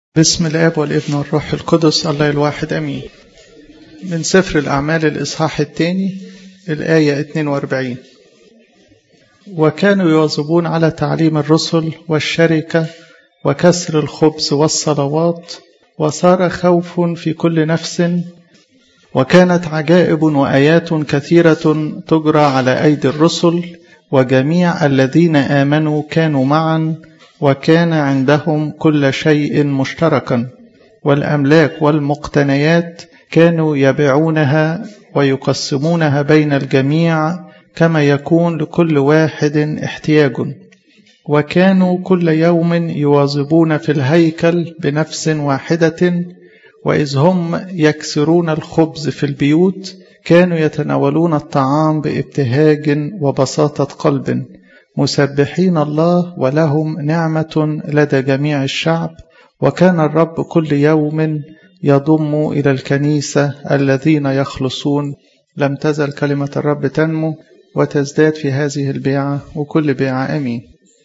بسم الاب والابن والروح القدس الله الواحد امين من سفر الاعمال الاصحاح الثاني الايه 42 وكانوا يواظبون على تعليم الرسل والشركه وكسر الخبز والصلوات وصار خوف في كل نفس وكانت عجائب وايات كثيره تجرى على ايدي الرسل وجميع الذين امنوا كانوا معا وكان عندهم كل شيء مشتركا والاملاك والمقتنيات كانوا يبيعونها ويقسمونها بين الجميع كما يكون لكل واحد احتياج وكانوا كل يوم يواظبون في الهيكل بنفس واحده واذ هم يكسرون الخبز في البيوت كانوا يتناولون الطعام بابتهاج وبساطه قلب مسبحين الله ولهم نعمة لدى جميع الشعب وكان الرب كل يوم يضم إلى الكنيسة الذين يخلصون لم تزل كلمة الرب تنمو وتزداد في هذه البيعة وكل بيعة أمين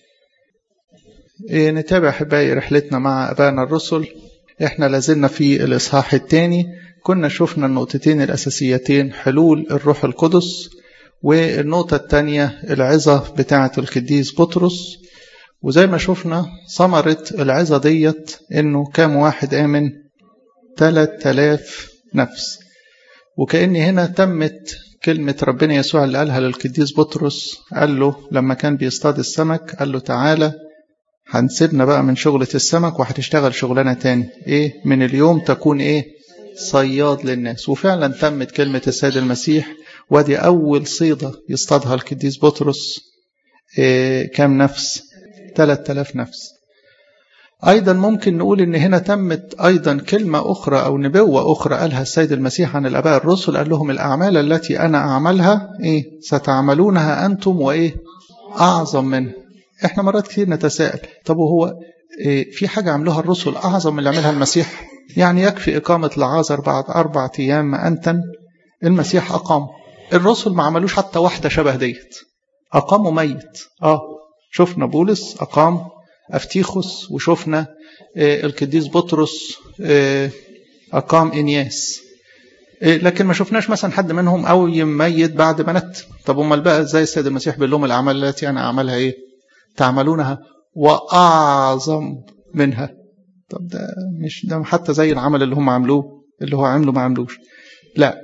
إيه نتابع أحبائي رحلتنا مع أبانا الرسل إحنا لازلنا في الإصحاح الثاني كنا شفنا النقطتين الأساسيتين حلول الروح القدس والنقطة الثانية العظة بتاعة القديس بطرس وزي ما شفنا ثمرة العظة ديت إنه كام واحد آمن تلات آلاف نفس وكأن هنا تمت كلمة ربنا يسوع اللي قالها للقديس بطرس قال له لما كان بيصطاد السمك قال له تعالى هنسيبنا بقى من شغلة السمك وهتشتغل شغلانة تاني ايه من اليوم تكون ايه صياد للناس وفعلا تمت كلمة السيد المسيح ودي أول صيدة يصطادها القديس بطرس إيه كام نفس 3000 نفس أيضا ممكن نقول إن هنا تمت أيضا كلمة أخرى أو نبوة أخرى قالها السيد المسيح عن الآباء الرسل قال لهم الأعمال التي أنا أعملها إيه ستعملونها أنتم وإيه أعظم منها إحنا مرات كتير نتساءل طب وهو إيه في حاجة عملوها الرسل أعظم من اللي عملها المسيح يعني يكفي إقامة لعازر بعد أربعة أيام ما أنتن المسيح أقام الرسل ما عملوش حتى واحدة شبه ديت أقاموا ميت آه شفنا بولس أقام أفتيخوس وشفنا آه القديس بطرس آه أقام إنياس آه لكن ما شفناش مثلا حد منهم أو ميت بعد ما نت طب أمال بقى إزاي السيد المسيح بيقول لهم الأعمال التي أنا أعملها إيه تعملونها وأعظم منها طب ده مش ده حتى زي العمل اللي هم عملوه اللي هو عمله ما عملوش لا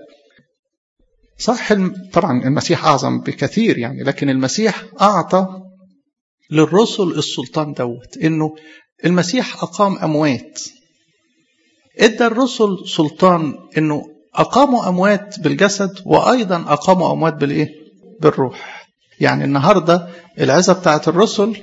صح طبعا المسيح أعظم بكثير يعني لكن المسيح أعطى للرسل السلطان دوت إنه المسيح أقام أموات إدى الرسل سلطان إنه أقاموا أموات بالجسد وأيضا أقاموا أموات بالإيه؟ بالروح يعني النهاردة العزة بتاعت الرسل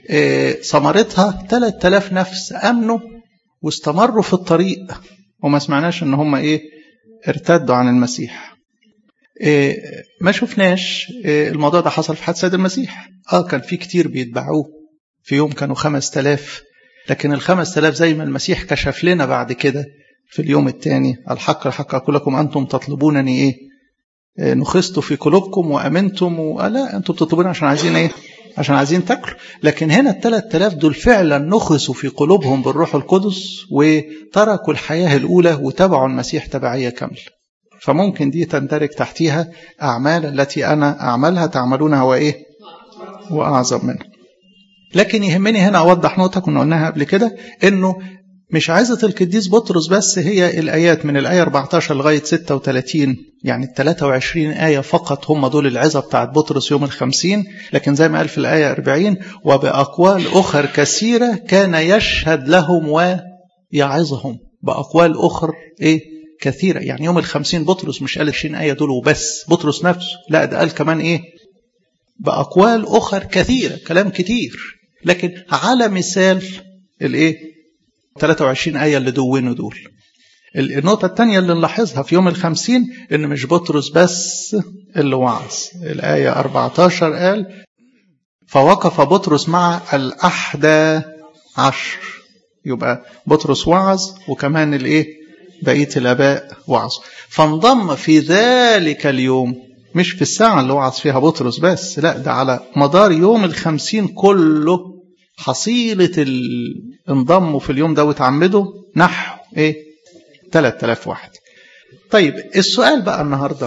ثمرتها 3000 نفس أمنوا واستمروا في الطريق وما سمعناش إن هم إيه ارتدوا عن المسيح إيه ما شفناش إيه الموضوع ده حصل في حد سيد المسيح اه كان في كتير بيتبعوه في يوم كانوا خمس تلاف لكن الخمس تلاف زي ما المسيح كشف لنا بعد كده في اليوم الثاني الحق الحق أقول لكم أنتم تطلبونني إيه, إيه نخست في قلوبكم وأمنتم ولا أنتم بتطلبوني عشان عايزين إيه عشان عايزين تاكلوا لكن هنا الثلاث تلاف دول فعلا نخسوا في قلوبهم بالروح القدس وتركوا الحياة الأولى وتبعوا المسيح تبعية كاملة فممكن دي تندرج تحتيها أعمال التي أنا أعملها تعملونها وإيه وأعظم منها لكن يهمني هنا أوضح نقطة كنا قلناها قبل كده إنه مش عايزة القديس بطرس بس هي الآيات من الآية 14 لغاية 36 يعني ال 23 آية فقط هم دول العظة بتاعت بطرس يوم الخمسين لكن زي ما قال في الآية 40 وبأقوال أخر كثيرة كان يشهد لهم ويعظهم بأقوال أخر إيه كثيرة يعني يوم الخمسين بطرس مش قال 20 آية دول وبس بطرس نفسه لا ده قال كمان إيه بأقوال أخر كثيرة كلام كتير لكن على مثال الإيه 23 آية اللي دونوا دول النقطة الثانية اللي نلاحظها في يوم الخمسين إن مش بطرس بس اللي وعظ الآية 14 قال فوقف بطرس مع الأحدى عشر يبقى بطرس وعظ وكمان الإيه بقية الآباء وعظوا فانضم في ذلك اليوم مش في الساعة اللي وعظ فيها بطرس بس لا ده على مدار يوم الخمسين كله حصيلة انضموا في اليوم ده وتعمدوا نحو ايه 3000 واحد طيب السؤال بقى النهارده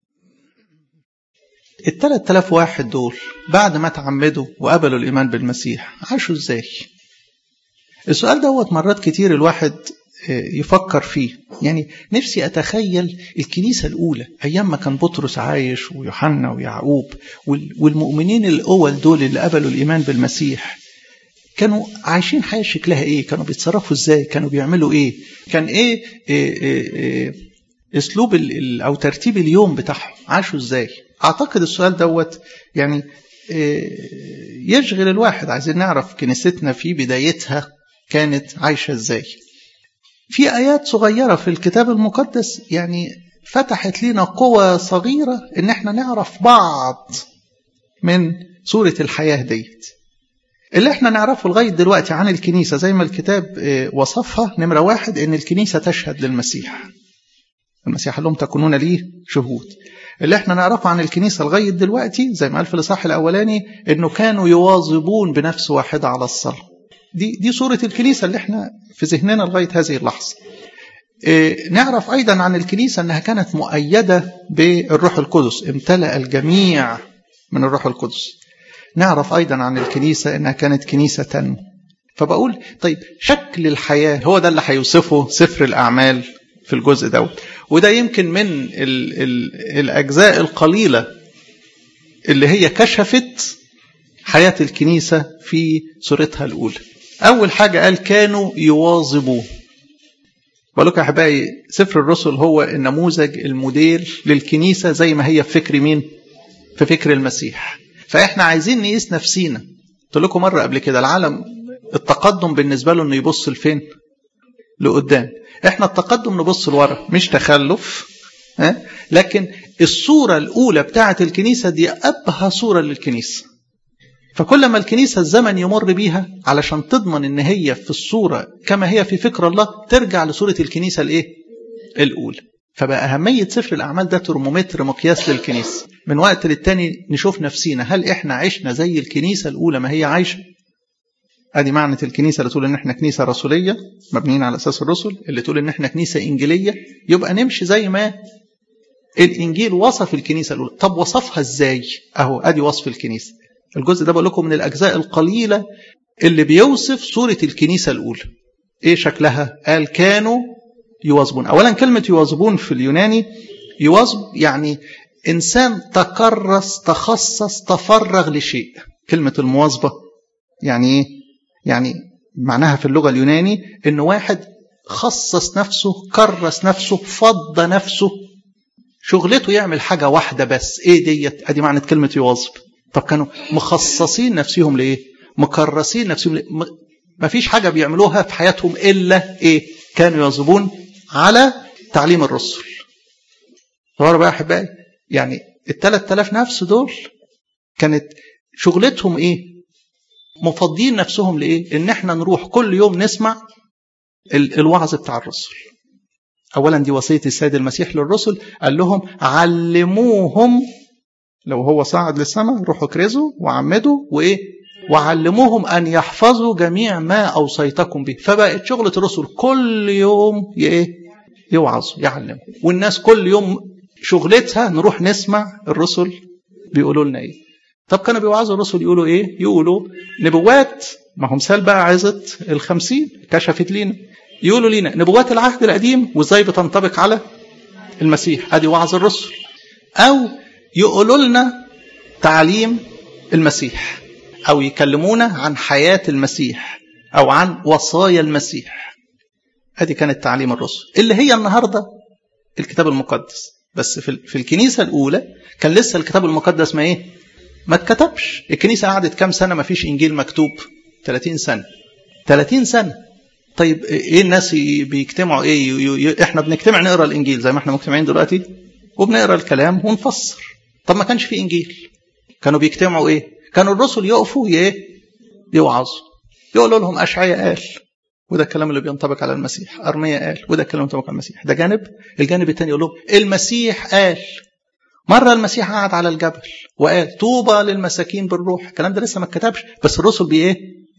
ال 3000 واحد دول بعد ما تعمدوا وقبلوا الايمان بالمسيح عاشوا ازاي السؤال دوت مرات كتير الواحد يفكر فيه يعني نفسي أتخيل الكنيسة الأولى أيام ما كان بطرس عايش ويوحنا ويعقوب والمؤمنين الأول دول اللي قبلوا الإيمان بالمسيح كانوا عايشين حياة شكلها إيه كانوا بيتصرفوا إزاي كانوا بيعملوا إيه كان إيه, إيه, إيه, إيه أسلوب أو ترتيب اليوم بتاعهم عاشوا إزاي أعتقد السؤال دوت يعني إيه يشغل الواحد عايزين نعرف كنيستنا في بدايتها كانت عايشة إزاي في آيات صغيرة في الكتاب المقدس يعني فتحت لنا قوة صغيرة إن احنا نعرف بعض من صورة الحياة ديت اللي احنا نعرفه لغاية دلوقتي عن الكنيسة زي ما الكتاب وصفها نمرة واحد إن الكنيسة تشهد للمسيح المسيح لهم تكونون ليه شهود اللي احنا نعرفه عن الكنيسة لغاية دلوقتي زي ما قال في الإصحاح الأولاني إنه كانوا يواظبون بنفس واحدة على الصلاة دي دي صورة الكنيسة اللي احنا في ذهننا لغاية هذه اللحظة. اه نعرف أيضا عن الكنيسة أنها كانت مؤيدة بالروح القدس امتلأ الجميع من الروح القدس. نعرف أيضا عن الكنيسة أنها كانت كنيسة تنمو. فبقول طيب شكل الحياة هو ده اللي هيوصفه سفر الأعمال في الجزء دوت وده يمكن من ال ال الأجزاء القليلة اللي هي كشفت حياة الكنيسة في صورتها الأولى أول حاجة قال كانوا يواظبوا بقول لكم يا أحبائي سفر الرسل هو النموذج الموديل للكنيسة زي ما هي في فكر مين؟ في فكر المسيح فإحنا عايزين نقيس نفسينا قلت لكم مرة قبل كده العالم التقدم بالنسبة له إنه يبص لفين؟ لقدام إحنا التقدم نبص لورا مش تخلف ها؟ لكن الصورة الأولى بتاعة الكنيسة دي أبهى صورة للكنيسة فكل ما الكنيسة الزمن يمر بيها علشان تضمن ان هي في الصورة كما هي في فكر الله ترجع لصورة الكنيسة الايه الاولى فبقى أهمية سفر الأعمال ده ترمومتر مقياس للكنيسة من وقت للتاني نشوف نفسينا هل إحنا عشنا زي الكنيسة الأولى ما هي عايشة ادي معنى الكنيسه اللي تقول ان احنا كنيسه رسوليه مبنيين على اساس الرسل اللي تقول ان احنا كنيسه انجيليه يبقى نمشي زي ما الانجيل وصف الكنيسه الاولى طب وصفها ازاي اهو ادي وصف الكنيسه الجزء ده بقول لكم من الاجزاء القليله اللي بيوصف صوره الكنيسه الاولى ايه شكلها قال كانوا يواظبون اولا كلمه يواظبون في اليوناني يواظب يعني انسان تكرس تخصص تفرغ لشيء كلمه المواظبه يعني ايه يعني معناها في اللغه اليوناني ان واحد خصص نفسه كرس نفسه فض نفسه شغلته يعمل حاجه واحده بس ايه ديت ادي معنى كلمه يواظب طب كانوا مخصصين نفسهم لايه مكرسين نفسهم لإيه؟ ما فيش حاجه بيعملوها في حياتهم الا ايه كانوا يواظبون على تعليم الرسل صور بقى احبائي يعني ال 3000 نفس دول كانت شغلتهم ايه مفضين نفسهم لايه ان احنا نروح كل يوم نسمع الوعظ بتاع الرسل اولا دي وصيه السيد المسيح للرسل قال لهم علموهم لو هو صعد للسماء روحوا كرزوا وعمدوا وايه وعلموهم ان يحفظوا جميع ما اوصيتكم به فبقت شغله الرسل كل يوم ايه يوعظوا يعلموا والناس كل يوم شغلتها نروح نسمع الرسل بيقولوا لنا ايه طب كانوا بيوعظوا الرسل يقولوا ايه يقولوا نبوات ما هم مثال بقى عظة الخمسين كشفت لينا يقولوا لينا نبوات العهد القديم وازاي بتنطبق على المسيح ادي وعظ الرسل او يقولوا لنا تعليم المسيح او يكلمونا عن حياة المسيح او عن وصايا المسيح ادي كانت تعليم الرسل اللي هي النهارده الكتاب المقدس بس في, في الكنيسه الاولى كان لسه الكتاب المقدس ما ايه ما اتكتبش الكنيسة قعدت كام سنة ما فيش إنجيل مكتوب 30 سنة 30 سنة طيب ايه الناس بيجتمعوا ايه يو يو احنا بنجتمع نقرا الانجيل زي ما احنا مجتمعين دلوقتي وبنقرا الكلام ونفسر طب ما كانش في انجيل كانوا بيجتمعوا ايه كانوا الرسل يقفوا ايه يوعظوا يقولوا لهم اشعياء قال وده الكلام اللي بينطبق على المسيح ارميا قال وده الكلام اللي بينطبق على المسيح ده جانب الجانب الثاني يقول لهم المسيح قال مرة المسيح قعد على الجبل وقال طوبى للمساكين بالروح الكلام ده لسه ما اتكتبش بس الرسل بي ايه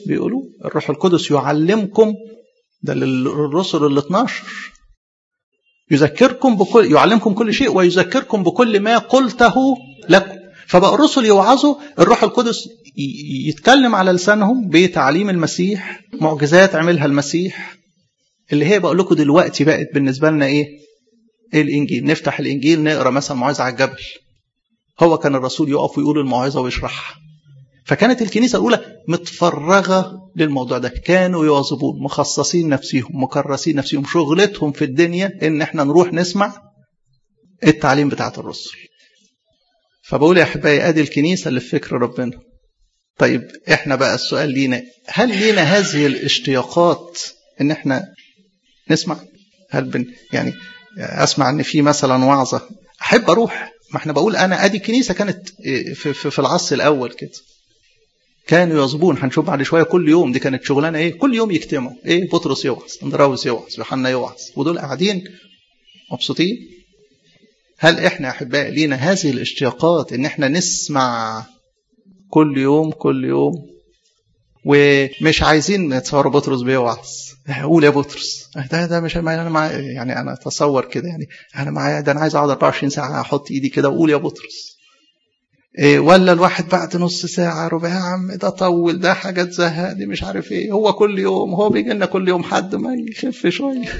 بيقولوا الروح القدس يعلمكم ده للرسل ال 12 يذكركم بكل يعلمكم كل شيء ويذكركم بكل ما قلته لكم فبقى الرسل يوعظوا الروح القدس يتكلم على لسانهم بتعليم المسيح معجزات عملها المسيح اللي هي بقول لكم دلوقتي بقت بالنسبه لنا ايه؟ الانجيل نفتح الانجيل نقرا مثلا موعظه على الجبل هو كان الرسول يقف ويقول الموعظه ويشرحها فكانت الكنيسه الاولى متفرغه للموضوع ده كانوا يواظبون مخصصين نفسهم مكرسين نفسهم شغلتهم في الدنيا ان احنا نروح نسمع التعليم بتاعت الرسل فبقول يا احبائي ادي الكنيسه اللي في فكر ربنا طيب احنا بقى السؤال لينا هل لينا هذه الاشتياقات ان احنا نسمع هل بن يعني اسمع ان في مثلا وعظه احب اروح ما احنا بقول انا ادي الكنيسه كانت في, في, في العصر الاول كده كانوا يواظبون هنشوف بعد شويه كل يوم دي كانت شغلانه ايه كل يوم يجتمعوا ايه بطرس يوعظ اندراوس يوعظ يوحنا يوعظ ودول قاعدين مبسوطين هل احنا يا احبائي لينا هذه الاشتياقات ان احنا نسمع كل يوم كل يوم ومش عايزين نتصور بطرس بيوعظ قول يا بطرس ده ده مش انا مع يعني انا اتصور كده يعني انا معايا ده انا عايز اقعد 24 ساعه احط ايدي كده واقول يا بطرس إيه ولا الواحد بعد نص ساعه ربع يا عم ده طول ده حاجه تزهق دي مش عارف ايه هو كل يوم هو بيجي لنا كل يوم حد ما يخف شويه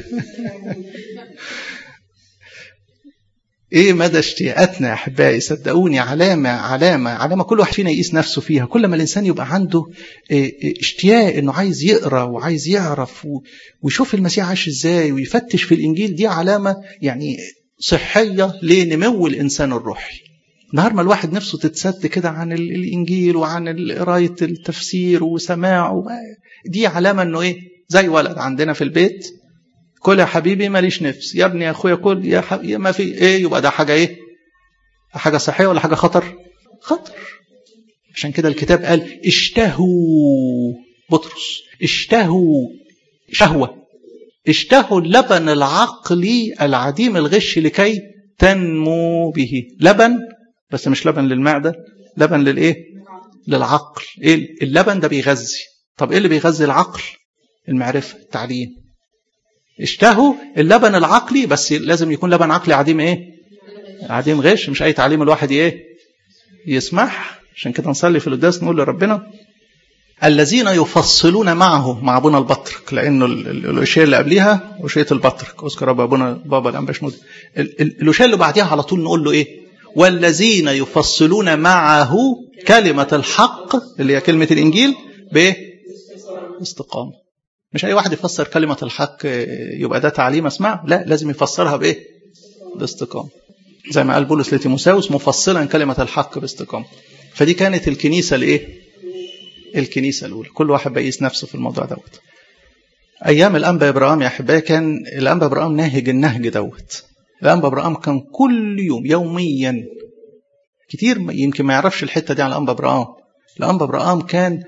ايه مدى اشتياقاتنا يا احبائي صدقوني علامه علامه علامه كل واحد فينا يقيس نفسه فيها كل ما الانسان يبقى عنده اشتياق انه عايز يقرا وعايز يعرف ويشوف المسيح عاش ازاي ويفتش في الانجيل دي علامه يعني صحيه لنمو الانسان الروحي نهار ما الواحد نفسه تتسد كده عن الانجيل وعن قرايه التفسير وسماعه دي علامه انه ايه زي ولد عندنا في البيت كل يا حبيبي ماليش نفس يا ابني يا اخويا كل يا حبيبي ما في ايه يبقى ده حاجه ايه حاجه صحيه ولا حاجه خطر خطر عشان كده الكتاب قال اشتهوا بطرس اشتهوا شهوه اشتهوا اللبن العقلي العديم الغش لكي تنمو به لبن بس مش لبن للمعده لبن للايه للعقل ايه اللبن ده بيغذي طب ايه اللي بيغذي العقل المعرفه التعليم اشتهوا اللبن العقلي بس لازم يكون لبن عقلي عديم ايه عديم غش مش اي تعليم الواحد ايه يسمح عشان كده نصلي في القداس نقول لربنا الذين يفصلون معه مع ابونا البطرك لانه الاشياء اللي قبليها اشياء البطرك اذكر رب ابونا بابا الانبشمود الاشياء اللي بعديها على طول نقول له ايه والذين يفصلون معه كلمه الحق اللي هي كلمه الانجيل بايه استقامه مش اي واحد يفسر كلمه الحق يبقى ده تعليم اسمع لا لازم يفسرها بايه باستقامه زي ما قال بولس لتيموساوس مفصلا كلمه الحق باستقامه فدي كانت الكنيسه الايه الكنيسه الاولى كل واحد بيقيس نفسه في الموضوع دوت ايام الانبا ابراهيم يا احبائي كان الانبا ابراهيم ناهج النهج دوت الانبا ابراهيم كان كل يوم يوميا كتير يمكن ما يعرفش الحته دي عن الانبا ابراهيم الانبا ابراهيم كان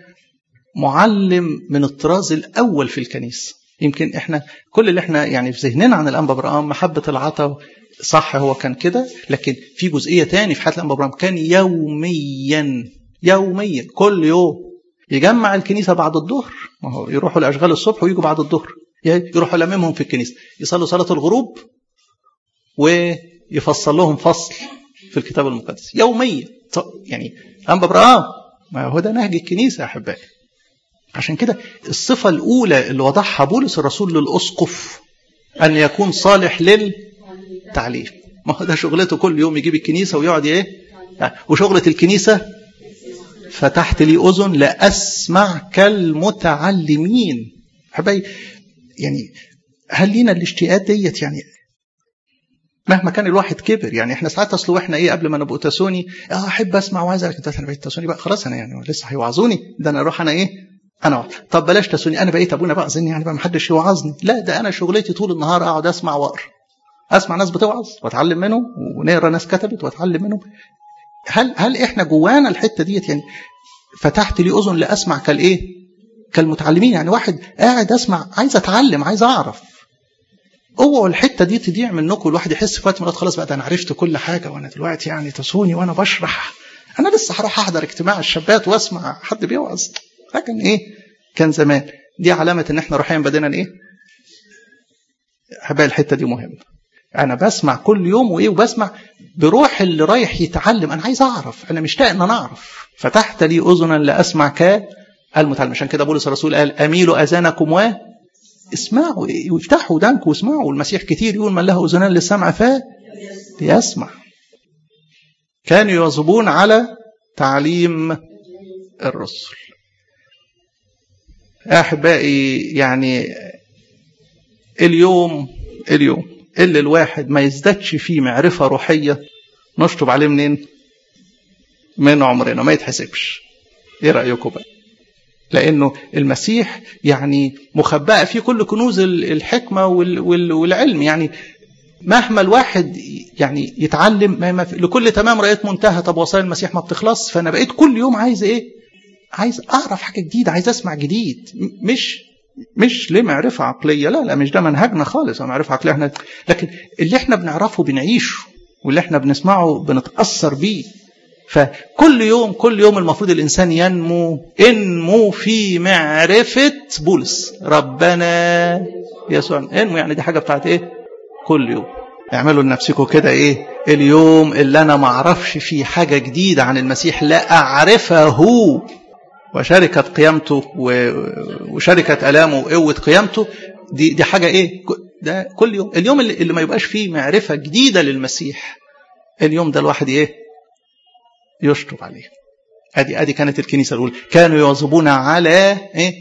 معلم من الطراز الاول في الكنيسه يمكن احنا كل اللي احنا يعني في ذهننا عن الانبا ابراهيم محبه العطاء صح هو كان كده لكن في جزئيه تاني في حياه الانبا ابراهيم كان يوميا يوميا كل يوم يجمع الكنيسه بعد الظهر ما هو يروحوا لاشغال الصبح ويجوا بعد الظهر يروحوا لممهم في الكنيسه يصلوا صلاه الغروب ويفصل لهم فصل في الكتاب المقدس يوميا يعني انبا ابراهيم ما هو ده نهج الكنيسه يا احبائي عشان كده الصفة الأولى اللي وضعها بولس الرسول للأسقف أن يكون صالح للتعليم ما هو ده شغلته كل يوم يجيب الكنيسة ويقعد إيه وشغلة الكنيسة فتحت لي أذن لأسمع كالمتعلمين حبايبي يعني هل لينا الاشتياقات ديت يعني مهما كان الواحد كبر يعني احنا ساعات اصل واحنا ايه قبل ما نبقى تاسوني اه احب اسمع وعايز لكن انا بقيت تاسوني بقى خلاص انا يعني لسه هيوعظوني ده انا اروح انا ايه انا وعظ. طب بلاش تسوني انا بقيت ابونا بقى اظن يعني بقى محدش يوعظني لا ده انا شغلتي طول النهار اقعد اسمع واقرا اسمع ناس بتوعظ واتعلم منهم ونقرا ناس كتبت واتعلم منهم هل هل احنا جوانا الحته ديت يعني فتحت لي اذن لاسمع كالايه كالمتعلمين يعني واحد قاعد اسمع عايز اتعلم عايز اعرف اوعوا الحته دي تضيع منكم الواحد يحس في وقت من خلاص بقى ده انا عرفت كل حاجه وانا دلوقتي يعني تسوني وانا بشرح انا لسه هروح احضر اجتماع الشابات واسمع حد بيوعظ لكن ايه كان زمان دي علامه ان احنا روحيا بدينا ايه احبائي الحته دي مهمه انا بسمع كل يوم وايه وبسمع بروح اللي رايح يتعلم انا عايز اعرف انا مشتاق ان انا اعرف فتحت لي اذنا لاسمع كالمتعلم عشان كده بولس الرسول قال اميلوا اذانكم و اسمعوا وافتحوا ودانكم واسمعوا المسيح كتير يقول من له اذنان للسمع ف ليسمع كانوا يواظبون على تعليم الرسل احبائي يعني اليوم اليوم اللي الواحد ما يزدادش فيه معرفة روحية نشطب عليه منين من عمرنا ما يتحسبش ايه رأيكم بقى لانه المسيح يعني مخبأة فيه كل كنوز الحكمة والعلم يعني مهما الواحد يعني يتعلم ما لكل تمام رأيت منتهى طب وصايا المسيح ما بتخلص فانا بقيت كل يوم عايز ايه عايز اعرف حاجه جديده عايز اسمع جديد مش مش لمعرفة عقلية لا لا مش ده منهجنا خالص معرفة عقلية احنا لكن اللي احنا بنعرفه بنعيشه واللي احنا بنسمعه بنتأثر بيه فكل يوم كل يوم المفروض الإنسان ينمو انمو في معرفة بولس ربنا يسوع انمو يعني دي حاجة بتاعت ايه كل يوم اعملوا لنفسكم كده ايه اليوم اللي انا ما اعرفش فيه حاجة جديدة عن المسيح لا اعرفه وشركة قيامته وشركة ألامه وقوة قيامته دي دي حاجة إيه؟ ده كل يوم اليوم اللي, اللي ما يبقاش فيه معرفة جديدة للمسيح اليوم ده الواحد إيه؟ يشطب عليه أدي أدي كانت الكنيسة الأولى كانوا يواظبون على إيه؟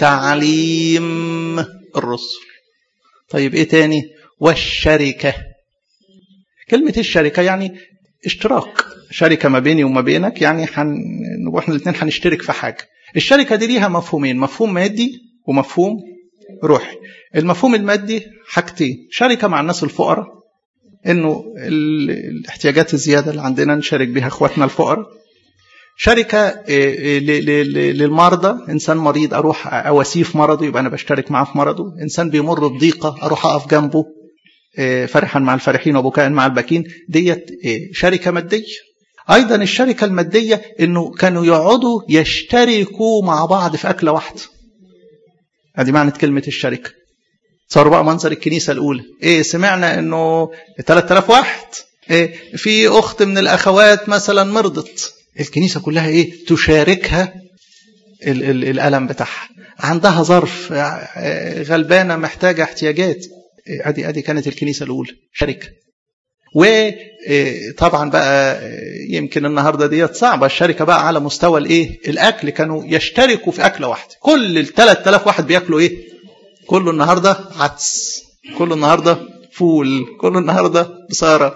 تعليم الرسل طيب إيه تاني؟ والشركة كلمة الشركة يعني اشتراك شركة ما بيني وما بينك يعني حن... واحنا الاثنين هنشترك في حاجة الشركة دي ليها مفهومين مفهوم مادي ومفهوم روحي المفهوم المادي حاجتين شركة مع الناس الفقراء انه الاحتياجات الزيادة اللي عندنا نشارك بها اخواتنا الفقراء شركة للمرضى إنسان مريض أروح أواسيه في مرضه يبقى أنا بشترك معاه في مرضه إنسان بيمر بضيقة أروح أقف جنبه فرحا مع الفرحين وبكاء مع الباكين ديت شركة مادية أيضا الشركة المادية إنه كانوا يقعدوا يشتركوا مع بعض في أكلة واحدة هذه معنى كلمة الشركة صاروا بقى منظر الكنيسة الأولى إيه سمعنا إنه 3000 واحد إيه في أخت من الأخوات مثلا مرضت الكنيسة كلها إيه تشاركها ال ال الألم بتاعها عندها ظرف غلبانة محتاجة احتياجات ادي ادي كانت الكنيسه الاولى شركه وطبعا بقى يمكن النهارده ديت صعبه الشركه بقى على مستوى الايه الاكل كانوا يشتركوا في اكله واحده كل ال 3000 واحد بياكلوا ايه كله النهارده عدس كله النهارده فول كله النهارده بصاره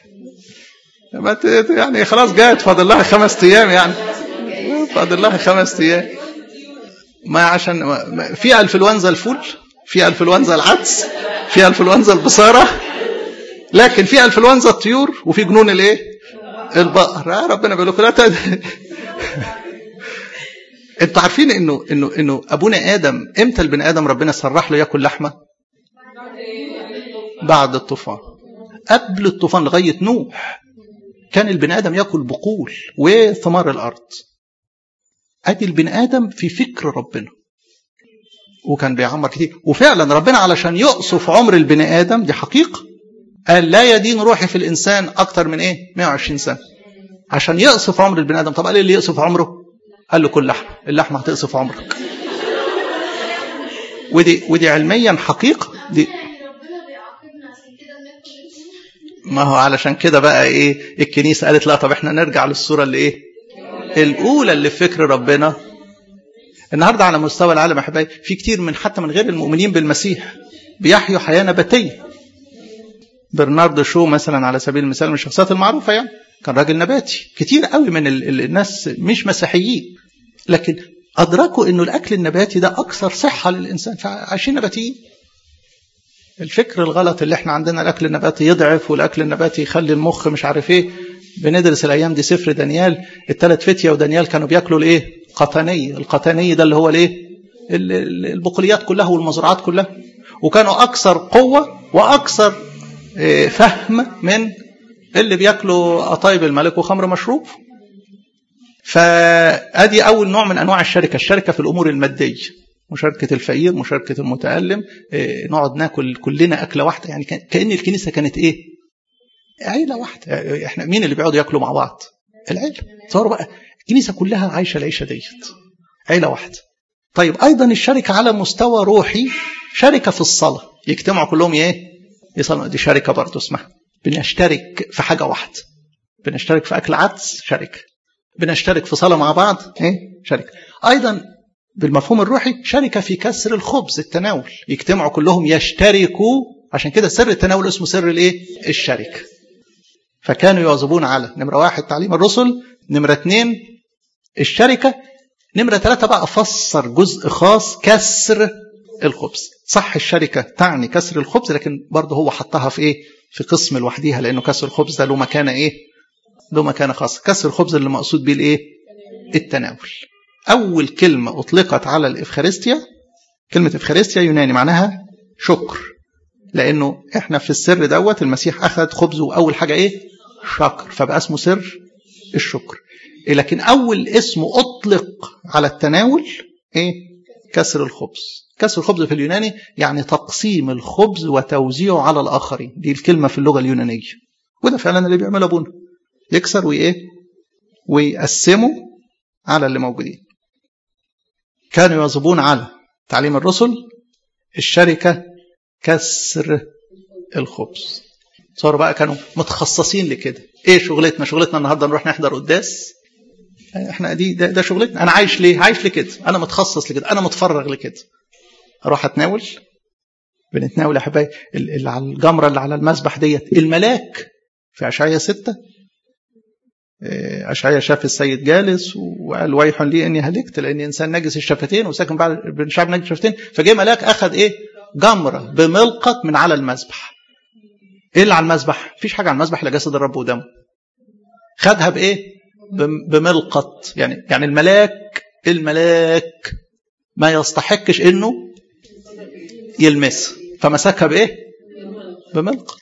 يعني خلاص جات فاضل لها خمس ايام يعني فاضل لها خمس ايام ما عشان في انفلونزا الفول في انفلونزا العدس في انفلونزا البصاره لكن في انفلونزا الطيور وفي جنون الايه البقر آه ربنا بيقول لكم لا تد... انتوا عارفين انه انه انه ابونا ادم امتى البني ادم ربنا سرح له ياكل لحمه بعد الطوفان قبل الطوفان لغايه نوح كان البني ادم ياكل بقول وثمار الارض ادي البني ادم في فكر ربنا وكان بيعمر كتير وفعلا ربنا علشان يقصف عمر البني ادم دي حقيقه قال لا يدين روحي في الانسان اكتر من ايه 120 سنه عشان يقصف عمر البني ادم طب قال ايه اللي يقصف عمره قال له كل لحمه اللحمه هتقصف عمرك ودي ودي علميا حقيقه دي ما هو علشان كده بقى ايه الكنيسه قالت لا طب احنا نرجع للصوره اللي ايه الاولى اللي في فكر ربنا النهارده على مستوى العالم احبائي في كتير من حتى من غير المؤمنين بالمسيح بيحيوا حياه نباتيه برناردو شو مثلا على سبيل المثال من الشخصيات المعروفه يعني كان راجل نباتي كتير قوي من الناس مش مسيحيين لكن ادركوا انه الاكل النباتي ده اكثر صحه للانسان فعايشين نباتيين الفكر الغلط اللي احنا عندنا الاكل النباتي يضعف والاكل النباتي يخلي المخ مش عارف ايه بندرس الايام دي سفر دانيال الثلاث فتيه ودانيال كانوا بياكلوا الايه قطني القطني ده اللي هو الايه البقوليات كلها والمزرعات كلها وكانوا اكثر قوه واكثر فهم من اللي بياكلوا قطايب الملك وخمر مشروب فادي اول نوع من انواع الشركه الشركه في الامور الماديه مشاركة الفقير مشاركة المتألم إيه نقعد ناكل كلنا أكلة واحدة يعني كأن الكنيسة كانت إيه عيلة واحدة إحنا مين اللي بيقعدوا ياكلوا مع بعض العيلة تصوروا بقى الكنيسة كلها عايشة العيشة ديت عيلة واحدة طيب أيضا الشركة على مستوى روحي شركة في الصلاة يجتمعوا كلهم إيه يصلوا دي شركة برضه اسمها بنشترك في حاجة واحدة بنشترك في أكل عدس شركة بنشترك في صلاة مع بعض إيه شركة أيضا بالمفهوم الروحي شركة في كسر الخبز التناول يجتمعوا كلهم يشتركوا عشان كده سر التناول اسمه سر الايه الشركة فكانوا يواظبون على نمرة واحد تعليم الرسل نمرة اثنين الشركة نمرة ثلاثة بقى أفسر جزء خاص كسر الخبز صح الشركة تعني كسر الخبز لكن برضه هو حطها في ايه في قسم لوحديها لأنه كسر الخبز ده له مكانة ايه له مكانة خاصة كسر الخبز اللي مقصود بيه الايه التناول أول كلمة أطلقت على الإفخارستيا كلمة إفخارستيا يوناني معناها شكر لأنه إحنا في السر دوت المسيح أخذ خبزه أول حاجة إيه شكر فبقى اسمه سر الشكر لكن أول اسم أطلق على التناول إيه كسر الخبز كسر الخبز في اليوناني يعني تقسيم الخبز وتوزيعه على الآخرين دي الكلمة في اللغة اليونانية وده فعلا اللي بيعمله أبونا يكسر وإيه ويقسمه على اللي موجودين كانوا يواظبون على تعليم الرسل الشركة كسر الخبز صاروا بقى كانوا متخصصين لكده ايه شغلتنا شغلتنا النهارده نروح نحضر قداس احنا دي ده, ده شغلتنا انا عايش ليه عايش لكده انا متخصص لكده انا متفرغ لكده اروح اتناول بنتناول يا حبايبي اللي على الجمره اللي على المسبح ديت الملاك في اشعياء ستة أشعيا شاف السيد جالس وقال ويح لي إني هلكت لأني إنسان نجس الشفتين وساكن بعد بين شعب نجس الشفتين فجاء ملاك أخذ إيه جمرة بملقط من على المذبح إيه اللي على المذبح؟ مفيش حاجة على المذبح إلا جسد الرب ودمه خدها بإيه؟ بملقط يعني يعني الملاك الملاك ما يستحقش إنه يلمسها فمسكها بإيه؟ بملقط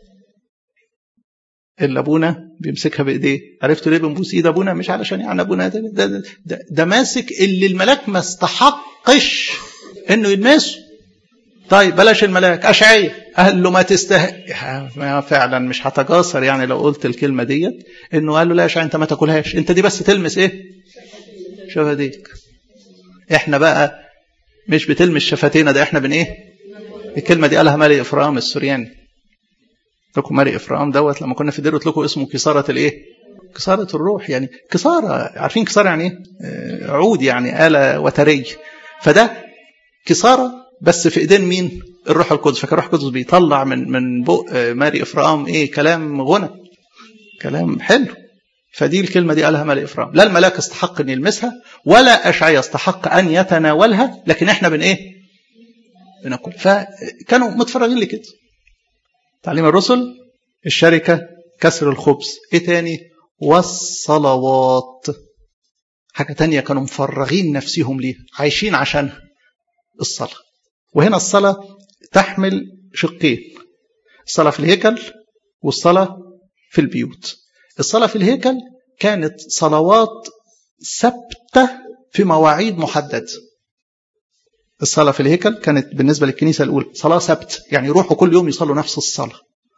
اللي ابونا بيمسكها بايديه عرفتوا ليه بنبوس ايد ابونا مش علشان يعني ابونا ده ده, ده, ده, ده ماسك اللي الملاك ما استحقش انه يلمسه طيب بلاش الملاك اشعية قال له ما تستحق فعلا مش هتجاسر يعني لو قلت الكلمه ديت انه قال له لا يا اشعية انت ما تاكلهاش انت دي بس تلمس ايه شفتيك احنا بقى مش بتلمس شفتينا ده احنا بن ايه الكلمه دي قالها مالي افرام السورياني لكم ماري افرام دوت لما كنا في دير قلت لكم اسمه كساره الايه؟ كساره الروح يعني كساره عارفين كساره يعني ايه؟ عود يعني اله وتري فده كساره بس في ايدين مين؟ الروح القدس فكان الروح القدس بيطلع من من بق ماري افرام ايه كلام غنى كلام حلو فدي الكلمة دي قالها ملك إفرام لا الملاك استحق أن يلمسها ولا أشعيا استحق أن يتناولها لكن إحنا بن إيه بناكل فكانوا متفرغين لكده تعليم الرسل الشركة كسر الخبز ايه تاني والصلوات حاجة تانية كانوا مفرغين نفسهم ليه عايشين عشانها الصلاة وهنا الصلاة تحمل شقين الصلاة في الهيكل والصلاة في البيوت الصلاة في الهيكل كانت صلوات ثابتة في مواعيد محددة الصلاة في الهيكل كانت بالنسبة للكنيسة الأولى صلاة سبت يعني يروحوا كل يوم يصلوا نفس الصلاة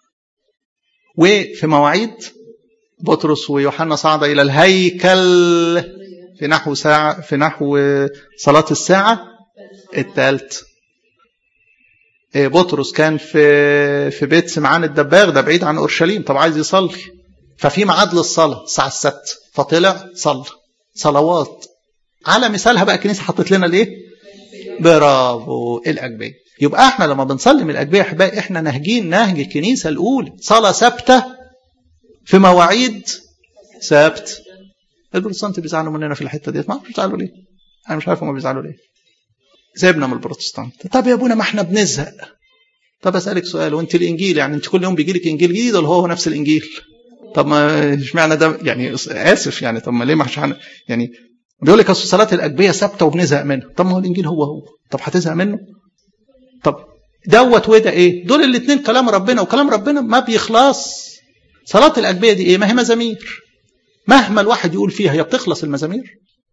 وفي مواعيد بطرس ويوحنا صعد إلى الهيكل في نحو ساعة في نحو صلاة الساعة الثالث بطرس كان في في بيت سمعان الدباغ ده بعيد عن اورشليم طب عايز يصلي ففي ميعاد للصلاه الساعه السبت فطلع صلى صلوات على مثالها بقى الكنيسه حطت لنا الايه؟ برافو الاجبيه يبقى احنا لما بنصلي من الاجبيه يا احبائي احنا ناهجين نهج الكنيسه الاولى صلاه ثابته في مواعيد سبت البروتستانت بيزعلوا مننا في الحته ديت ما بيزعلوا ليه انا مش عارف هم بيزعلوا ليه سيبنا من البروتستانت طب يا ابونا ما احنا بنزهق طب اسالك سؤال وانت الانجيل يعني انت كل يوم بيجي لك انجيل جديد ولا هو نفس الانجيل طب ما اشمعنى ده يعني اسف يعني طب ما ليه ما حن... يعني بيقول لك اصل صلاه الاجبيه ثابته وبنزهق منها طب ما هو الانجيل هو هو طب هتزهق منه طب دوت وده ايه دول الاثنين كلام ربنا وكلام ربنا ما بيخلص صلاه الاجبيه دي ايه ما هي مزامير مهما الواحد يقول فيها هي بتخلص المزامير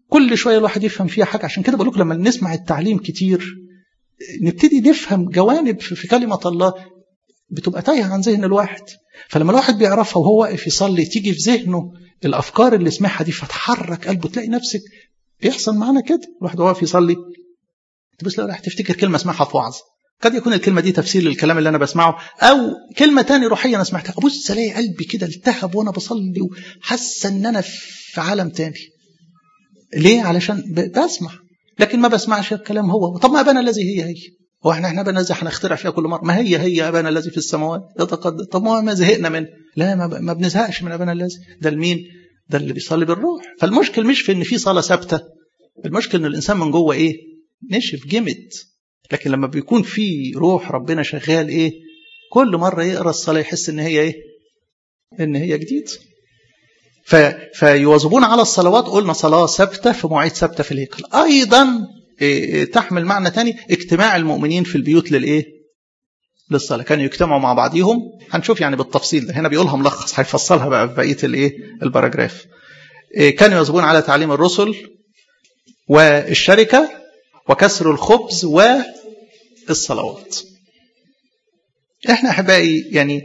كل شويه الواحد يفهم فيها حاجه عشان كده بقول لكم لما نسمع التعليم كتير نبتدي نفهم جوانب في كلمه الله بتبقى تايهه عن ذهن الواحد فلما الواحد بيعرفها وهو واقف يصلي تيجي في ذهنه الافكار اللي سمعها دي فتحرك قلبه تلاقي نفسك بيحصل معانا كده الواحد وهو واقف يصلي تبص لو راح تفتكر كلمه اسمعها في وعظ قد يكون الكلمه دي تفسير للكلام اللي انا بسمعه او كلمه تاني روحيه انا سمعتها ابص الاقي قلبي كده التهب وانا بصلي وحاسه ان انا في عالم تاني ليه علشان بسمع لكن ما بسمعش الكلام هو طب ما ابانا الذي هي هي هو احنا احنا ابانا الذي هنخترع فيها كل مره ما هي هي ابانا الذي في السماوات يتقدم طب ما ما زهقنا منه لا ما, ما بنزهقش من ابانا الذي ده لمين ده اللي بيصلي بالروح فالمشكل مش في ان في صلاه ثابته المشكل ان الانسان من جوه ايه نشف جمد لكن لما بيكون في روح ربنا شغال ايه كل مره يقرا الصلاه يحس ان هي ايه ان هي جديد ف... فيواظبون على الصلوات قلنا صلاه ثابته في مواعيد ثابته في الهيكل ايضا إيه تحمل معنى تاني اجتماع المؤمنين في البيوت للايه للصلاه كانوا يجتمعوا مع بعضيهم هنشوف يعني بالتفصيل ده هنا بيقولها ملخص هيفصلها بقى في بقيه الايه الباراجراف إيه كانوا يواظبون على تعليم الرسل والشركه وكسر الخبز والصلوات احنا احبائي يعني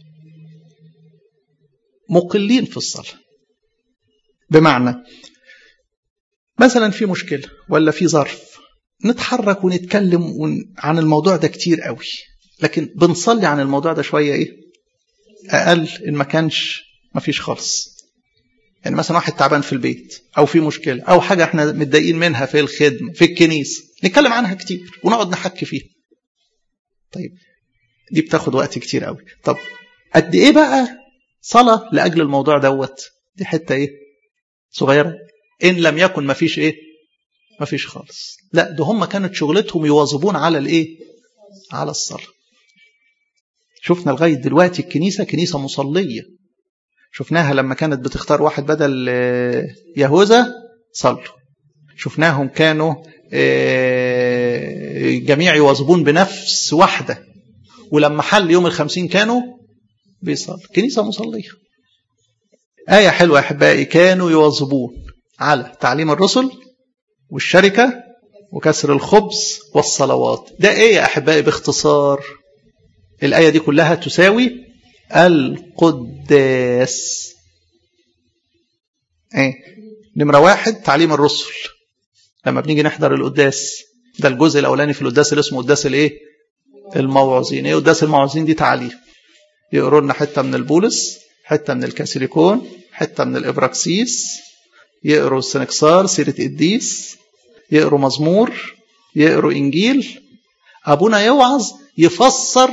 مقلين في الصلاه بمعنى مثلا في مشكله ولا في ظرف نتحرك ونتكلم عن الموضوع ده كتير قوي لكن بنصلي عن الموضوع ده شويه ايه اقل ان ما كانش ما فيش خالص يعني مثلا واحد تعبان في البيت او في مشكله او حاجه احنا متضايقين منها في الخدمه في الكنيسه نتكلم عنها كتير ونقعد نحكي فيها طيب دي بتاخد وقت كتير قوي طب قد ايه بقى صلاه لاجل الموضوع دوت دي حته ايه صغيره ان لم يكن ما فيش ايه ما فيش خالص لا ده هم كانت شغلتهم يواظبون على الايه على الصلاه شفنا لغايه دلوقتي الكنيسه كنيسه مصليه شفناها لما كانت بتختار واحد بدل يهوذا صلوا شفناهم كانوا جميع يواظبون بنفس واحدة ولما حل يوم الخمسين كانوا بيصلوا كنيسة مصلية آية حلوة يا أحبائي كانوا يواظبون على تعليم الرسل والشركة وكسر الخبز والصلوات ده إيه يا أحبائي باختصار الآية دي كلها تساوي القداس ايه نمرة واحد تعليم الرسل لما بنيجي نحضر القداس ده الجزء الاولاني في القداس اللي اسمه قداس الايه الموعظين ايه قداس الموعظين دي تعليم يقروا لنا حته من البولس حته من الكاسيليكون حته من الابراكسيس يقروا السنكسار سيره قديس يقروا مزمور يقروا انجيل ابونا يوعظ يفسر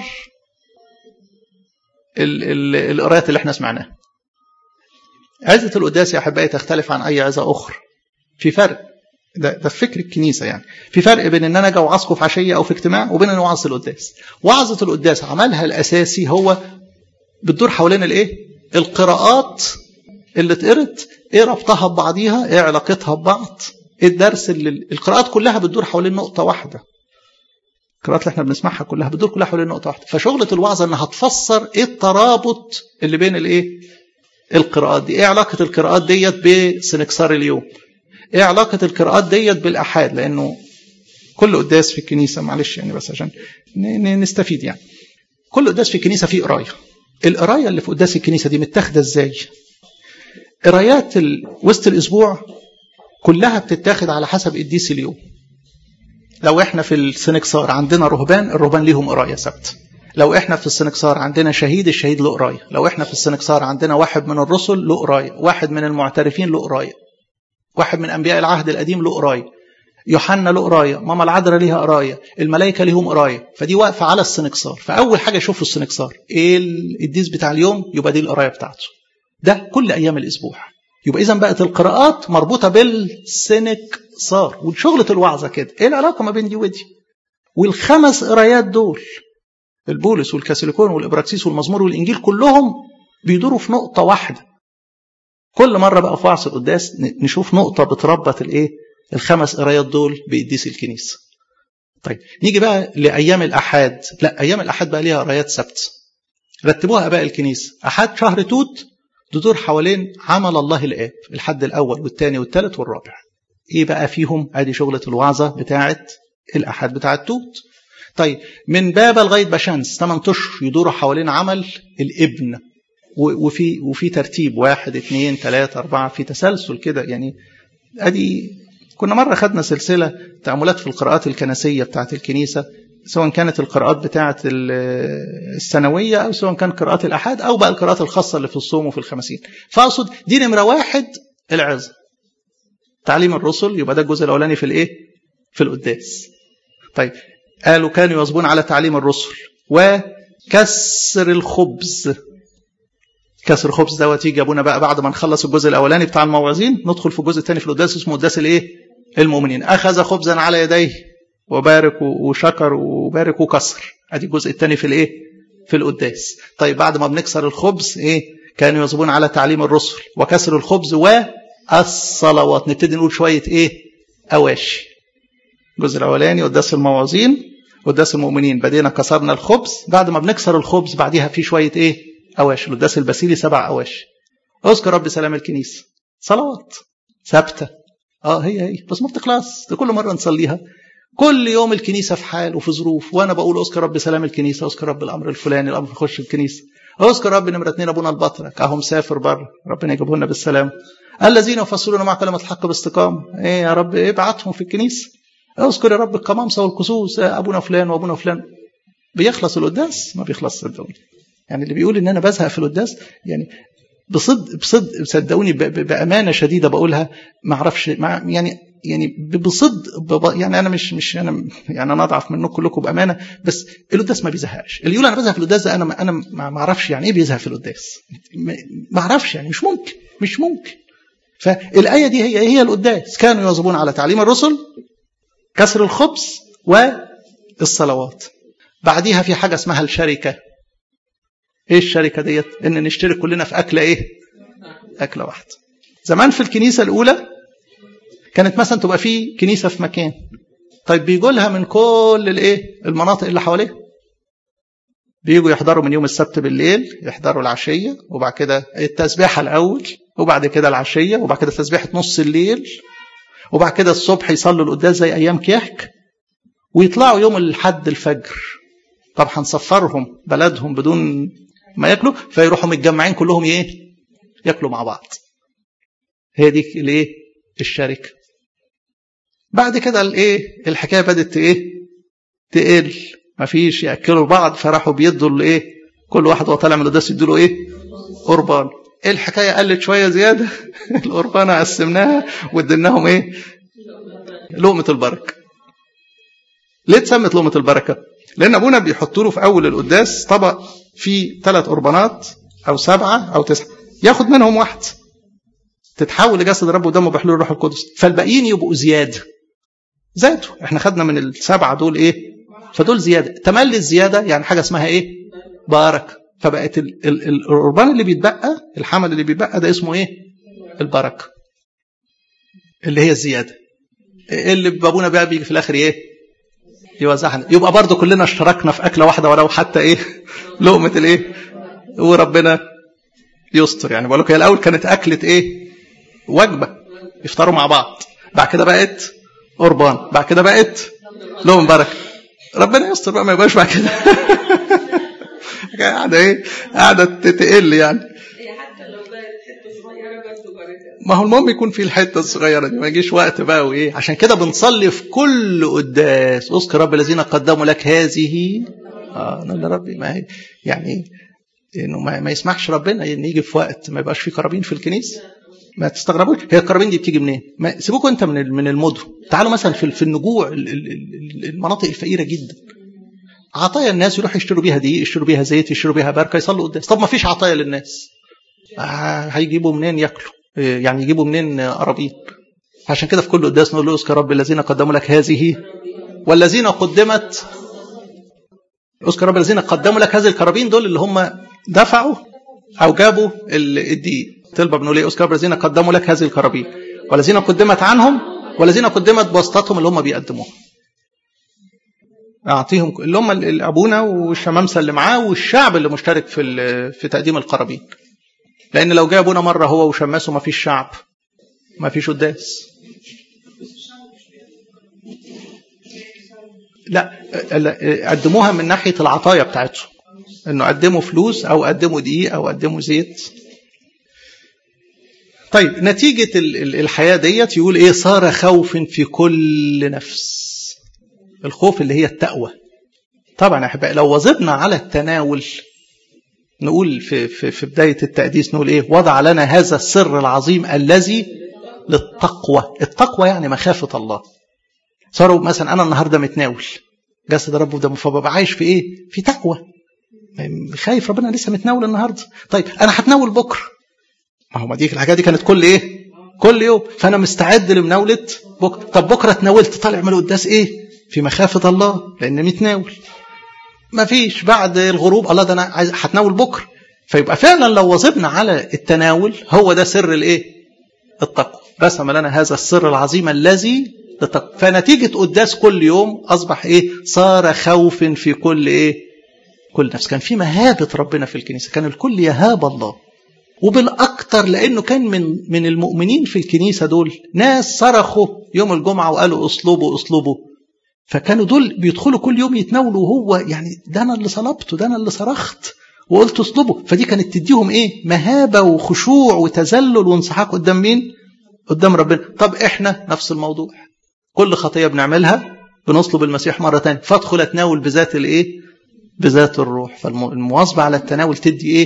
القرايات اللي احنا سمعناها عزة القداس يا أحبائي تختلف عن أي عزة أخرى في فرق ده, ده في فكر الكنيسة يعني في فرق بين ان انا اجي اوعظكم في عشية او في اجتماع وبين ان اوعظ القداس وعظة القداس عملها الاساسي هو بتدور حوالين الايه القراءات اللي اتقرت ايه ربطها ببعضيها ايه علاقتها ببعض ايه الدرس اللي القراءات كلها بتدور حوالين نقطة واحدة القراءات اللي احنا بنسمعها كلها بتدور كلها حوالين نقطة واحدة فشغلة الوعظة انها تفسر ايه الترابط اللي بين الايه القراءات دي ايه علاقة القراءات ديت بسنكسار اليوم ايه علاقة القراءات ديت بالاحاد لانه كل قداس في الكنيسة معلش يعني بس عشان نستفيد يعني كل قداس في الكنيسة فيه قراية القراية اللي في قداس الكنيسة دي متاخدة ازاي قرايات وسط الاسبوع كلها بتتاخد على حسب قديس اليوم لو احنا في السنكسار عندنا رهبان الرهبان ليهم قرايه ثابته لو احنا في السنكسار عندنا شهيد الشهيد له قرايه لو احنا في السنكسار عندنا واحد من الرسل له قرايه واحد من المعترفين له قرايه واحد من انبياء العهد القديم له قرايه يوحنا له قرايه ماما العذراء ليها قرايه الملائكه ليهم قرايه فدي واقفه على السنكسار فاول حاجه يشوفوا السنكسار ايه القديس بتاع اليوم يبقى دي القرايه بتاعته ده كل ايام الاسبوع يبقى اذا بقت القراءات مربوطه بالسنكسار وشغله الوعظه كده ايه العلاقه ما بين دي ودي والخمس قرايات دول البولس والكاسيليكون والابراكسيس والمزمور والانجيل كلهم بيدوروا في نقطه واحده كل مره بقى في وعظ القداس نشوف نقطه بتربط الايه الخمس قرايات دول بقديس الكنيسه طيب نيجي بقى لايام الاحاد لا ايام الاحاد بقى ليها قرايات ثابته رتبوها اباء الكنيسه احاد شهر توت تدور حوالين عمل الله الاب الحد الاول والثاني والثالث والرابع ايه بقى فيهم ادي شغلة الوعظة بتاعة الاحد بتاع التوت طيب من بابا لغاية بشمس 8 اشهر يدوروا حوالين عمل الابن وفي وفي ترتيب واحد اثنين ثلاثة أربعة في تسلسل كده يعني ادي كنا مرة خدنا سلسلة تأملات في القراءات الكنسية بتاعت الكنيسة سواء كانت القراءات بتاعت السنوية أو سواء كان قراءات الأحاد أو بقى القراءات الخاصة اللي في الصوم وفي الخمسين فأقصد دي نمرة واحد العظة تعليم الرسل يبقى ده الجزء الأولاني في الإيه؟ في القداس طيب قالوا كانوا يواظبون على تعليم الرسل وكسر الخبز كسر الخبز دوت يجي ابونا بقى بعد ما نخلص الجزء الاولاني بتاع الموعظين ندخل في الجزء الثاني في القداس اسمه قداس الايه؟ المؤمنين اخذ خبزا على يديه وبارك وشكر وبارك وكسر ادي الجزء الثاني في الايه؟ في القداس طيب بعد ما بنكسر الخبز ايه؟ كانوا يواظبون على تعليم الرسل وكسر الخبز والصلوات نبتدي نقول شويه ايه؟ اواشي الجزء الاولاني قداس الموعظين قداس المؤمنين بدينا كسرنا الخبز بعد ما بنكسر الخبز بعديها في شويه ايه؟ أواشي القداس البسيلي سبع أواشي اذكر رب سلام الكنيسة صلوات ثابتة اه هي هي بس ما بتخلص كل مرة نصليها كل يوم الكنيسة في حال وفي ظروف وأنا بقول اذكر رب سلام الكنيسة اذكر رب الأمر الفلاني الأمر يخش الكنيسة اذكر رب نمرة اثنين أبونا البطرك أهو مسافر بره ربنا يجيبه لنا بالسلام الذين يفصلون مع كلمة الحق باستقامة ايه يا رب ابعتهم في الكنيسة اذكر يا رب القمامسة والكسوس أبونا فلان وأبونا فلان بيخلص القداس ما بيخلص صدقوني يعني اللي بيقول ان انا بزهق في القداس يعني بصدق بصدق صدقوني بامانه شديده بقولها ما اعرفش يعني يعني بصدق يعني انا مش مش انا يعني انا اضعف منكم كلكم بامانه بس القداس ما بيزهقش اللي يقول انا بزهق في القداس ده انا انا ما اعرفش يعني ايه بيزهق في القداس ما اعرفش يعني مش ممكن مش ممكن فالايه دي هي هي القداس كانوا يواظبون على تعليم الرسل كسر الخبز والصلوات بعديها في حاجه اسمها الشركه ايه الشركه ديت ان نشترك كلنا في اكله ايه اكله واحده زمان في الكنيسه الاولى كانت مثلا تبقى في كنيسه في مكان طيب بيجوا لها من كل الايه المناطق اللي حواليها بيجوا يحضروا من يوم السبت بالليل يحضروا العشيه وبعد كده التسبيحه الاول وبعد كده العشيه وبعد كده تسبيحه نص الليل وبعد كده الصبح يصلوا القداس زي ايام كيحك ويطلعوا يوم الحد الفجر طب هنسفرهم بلدهم بدون ما ياكلوا فيروحوا متجمعين كلهم ايه ياكلوا مع بعض هي دي الايه الشركه بعد كده الايه الحكايه بدات ايه تقل مفيش ياكلوا بعض فراحوا بيدوا الايه كل واحد وهو طالع من القداس يدوا له ايه قربان الحكايه قلت شويه زياده القربانه قسمناها واديناهم ايه لقمه البركه ليه اتسمت لقمه البركه لان ابونا بيحط له في اول القداس طبق فيه ثلاث قربانات او سبعه او تسعه ياخد منهم واحد تتحول لجسد الرب ودمه بحلول الروح القدس فالباقيين يبقوا زياده زادوا احنا خدنا من السبعه دول ايه فدول زياده تملي الزياده يعني حاجه اسمها ايه بركه فبقت ال ال القربان اللي بيتبقى الحمل اللي بيتبقى ده اسمه ايه البركه اللي هي الزياده اللي بابونا بقى بيجي في الاخر ايه يوزعها يبقى برضه كلنا اشتركنا في اكله واحده ولو حتى ايه لقمه الايه وربنا يستر يعني بقول لك هي الاول كانت اكله ايه وجبه يفطروا مع بعض بعد كده بقت قربان بعد كده بقت لهم بركه ربنا يستر بقى ما يبقاش بعد كده قاعده ايه قاعده تقل يعني ما هو المهم يكون في الحته الصغيره دي ما يجيش وقت بقى وايه عشان كده بنصلي في كل قداس اذكر رب الذين قدموا لك هذه اه انا ربي ما هي يعني انه ما, ما يسمحش ربنا ان يجي في وقت ما يبقاش في قرابين في الكنيسه ما تستغربوش هي القرابين دي بتيجي منين؟ ما سيبوكوا انت من من المدن تعالوا مثلا في في النجوع المناطق الفقيره جدا عطايا الناس يروحوا يشتروا بيها دقيق يشتروا بيها زيت يشتروا بيها بركه يصلوا قداس طب ما فيش عطايا للناس آه هيجيبوا منين ياكلوا يعني يجيبوا منين قرابين عشان كده في كل قداس نقول له اذكر رب الذين قدموا لك هذه والذين قدمت اذكر رب الذين قدموا لك هذه القرابين دول اللي هم دفعوا او جابوا الدقيق طلبه بنقول ايه اذكر رب الذين قدموا لك هذه القرابين والذين قدمت عنهم والذين قدمت بواسطتهم اللي هم بيقدموها اعطيهم اللي هم ابونا والشمامسه اللي معاه والشعب اللي مشترك في في تقديم القرابين لان لو جاء ابونا مره هو وشماسه ما فيش شعب ما فيش قداس لا قدموها من ناحيه العطايا بتاعتهم انه قدموا فلوس او قدموا دقيق او قدموا زيت طيب نتيجة الحياة ديت يقول ايه صار خوف في كل نفس الخوف اللي هي التقوى طبعا يا احبائي لو وظبنا على التناول نقول في, في, في بداية التقديس نقول ايه وضع لنا هذا السر العظيم الذي للتقوى التقوى يعني مخافة الله صاروا مثلا انا النهارده متناول جسد رب ودمه فببقى عايش في ايه في تقوى خايف ربنا لسه متناول النهارده طيب انا هتناول بكره ما هو ما دي الحاجات دي كانت كل ايه كل يوم فانا مستعد لمناوله بكره طب بكره اتناولت طالع من القداس ايه في مخافه الله لان متناول ما فيش بعد الغروب الله ده انا عايز هتناول بكره فيبقى فعلا لو واظبنا على التناول هو ده سر الايه التقوى رسم لنا هذا السر العظيم الذي للتقوى فنتيجه قداس كل يوم اصبح ايه صار خوف في كل ايه كل نفس كان في مهابه ربنا في الكنيسه كان الكل يهاب الله وبالاكثر لانه كان من من المؤمنين في الكنيسه دول ناس صرخوا يوم الجمعه وقالوا اصلبوا اصلبوا فكانوا دول بيدخلوا كل يوم يتناولوا وهو يعني ده انا اللي صلبته ده انا اللي صرخت وقلت اصلبوا فدي كانت تديهم ايه مهابه وخشوع وتذلل وانسحاق قدام مين قدام ربنا طب احنا نفس الموضوع كل خطيه بنعملها بنصلب المسيح مره ثانيه فادخل اتناول بذات الايه بذات الروح فالمواظبه على التناول تدي ايه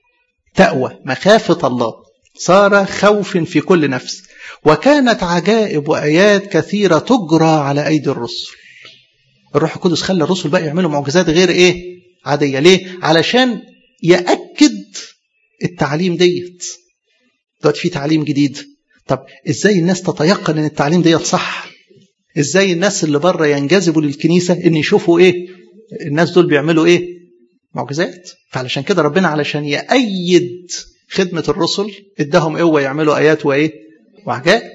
تقوى مخافة الله صار خوف في كل نفس وكانت عجائب وآيات كثيرة تجرى على أيدي الرسل الروح القدس خلى الرسل بقى يعملوا معجزات غير إيه عادية ليه علشان يأكد التعليم ديت دلوقتي في تعليم جديد طب ازاي الناس تتيقن ان التعليم ديت صح ازاي الناس اللي بره ينجذبوا للكنيسة ان يشوفوا ايه الناس دول بيعملوا ايه معجزات فعلشان كده ربنا علشان يأيد خدمة الرسل اداهم قوة يعملوا آيات وإيه وعجائب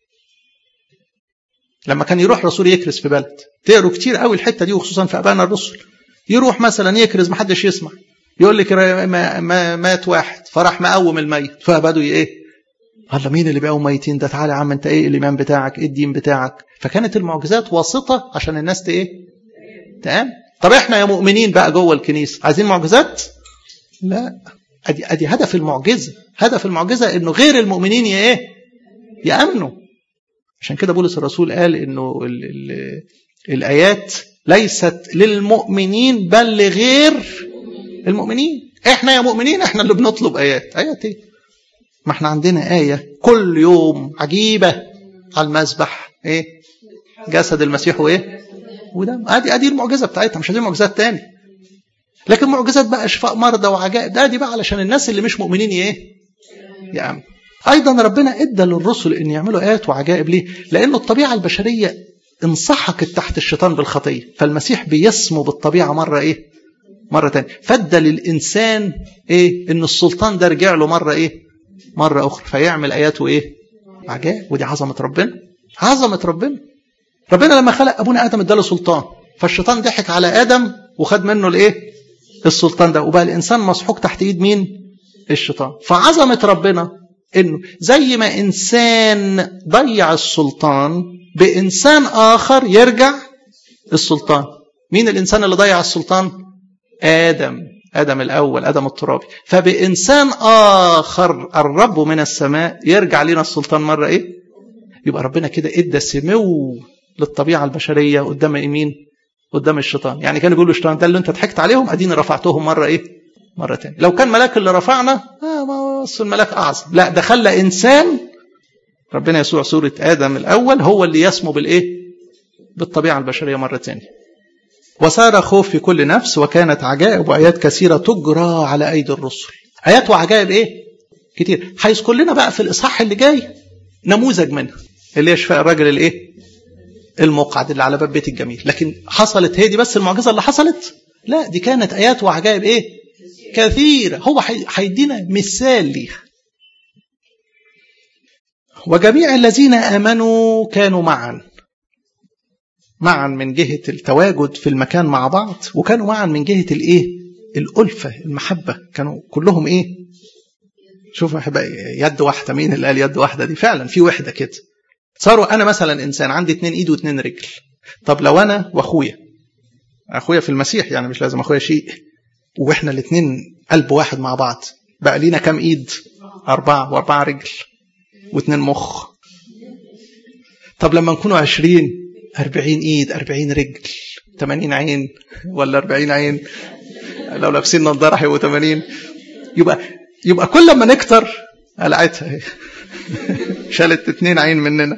لما كان يروح رسول يكرز في بلد تقروا كتير قوي الحتة دي وخصوصا في أبائنا الرسل يروح مثلا يكرز محدش يسمع يقول لك ما ما مات واحد فراح مقوم الميت فبدوا ايه الله مين اللي بيقوم ميتين ده تعالى يا عم انت ايه الايمان بتاعك ايه الدين بتاعك فكانت المعجزات واسطه عشان الناس ايه تمام طب احنا يا مؤمنين بقى جوه الكنيسه عايزين معجزات لا ادي ادي هدف المعجزه هدف المعجزه انه غير المؤمنين يا ايه يامنوا عشان كده بولس الرسول قال انه ال ال الايات ليست للمؤمنين بل لغير المؤمنين احنا يا مؤمنين احنا اللي بنطلب ايات ايات ايه ما احنا عندنا ايه كل يوم عجيبه على المذبح ايه جسد المسيح وايه ودم ادي ادي المعجزه بتاعتها مش هدي معجزات تاني لكن معجزات بقى اشفاء مرضى وعجائب ده دي بقى علشان الناس اللي مش مؤمنين ايه يا عم ايضا ربنا ادى للرسل ان يعملوا ايات وعجائب ليه لانه الطبيعه البشريه انسحقت تحت الشيطان بالخطيه فالمسيح بيسمو بالطبيعه مره ايه مره تانية فادى للانسان ايه ان السلطان ده رجع له مره ايه مره اخرى فيعمل اياته ايه عجائب ودي عظمه ربنا عظمه ربنا ربنا لما خلق ابونا ادم اداله سلطان فالشيطان ضحك على ادم وخد منه الايه السلطان ده وبقى الانسان مسحوق تحت ايد مين الشيطان فعظمه ربنا انه زي ما انسان ضيع السلطان بانسان اخر يرجع السلطان مين الانسان اللي ضيع السلطان ادم ادم الاول ادم الترابي فبانسان اخر قربه من السماء يرجع لنا السلطان مره ايه يبقى ربنا كده ادى سمو للطبيعه البشريه قدام مين قدام الشيطان يعني كانوا بيقولوا الشيطان ده اللي انت ضحكت عليهم اديني رفعتهم مره ايه مره تانية لو كان ملاك اللي رفعنا اه ما بص الملاك اعظم لا ده خلى انسان ربنا يسوع سوره ادم الاول هو اللي يسمو بالايه بالطبيعه البشريه مره تانية وصار خوف في كل نفس وكانت عجائب وايات كثيره تجرى على ايدي الرسل ايات وعجائب ايه كتير هيذكر لنا بقى في الاصحاح اللي جاي نموذج منها اللي هي شفاء الراجل الايه المقعد اللي على باب بيت الجميل لكن حصلت هي دي بس المعجزه اللي حصلت لا دي كانت ايات وعجائب ايه كثيره هو هيدينا مثال ليها وجميع الذين امنوا كانوا معا معا من جهه التواجد في المكان مع بعض وكانوا معا من جهه الايه الالفه المحبه كانوا كلهم ايه شوف يد واحده مين اللي قال يد واحده دي فعلا في وحده كده صاروا انا مثلا انسان عندي اتنين ايد واتنين رجل طب لو انا واخويا اخويا في المسيح يعني مش لازم اخويا شيء واحنا الاثنين قلب واحد مع بعض بقى لينا كام ايد اربعه واربعه رجل واثنين مخ طب لما نكونوا عشرين أربعين إيد أربعين رجل تمانين عين ولا أربعين عين لو لابسين نظارة هيبقوا تمانين يبقى يبقى كل ما نكتر قلعتها شالت اتنين عين مننا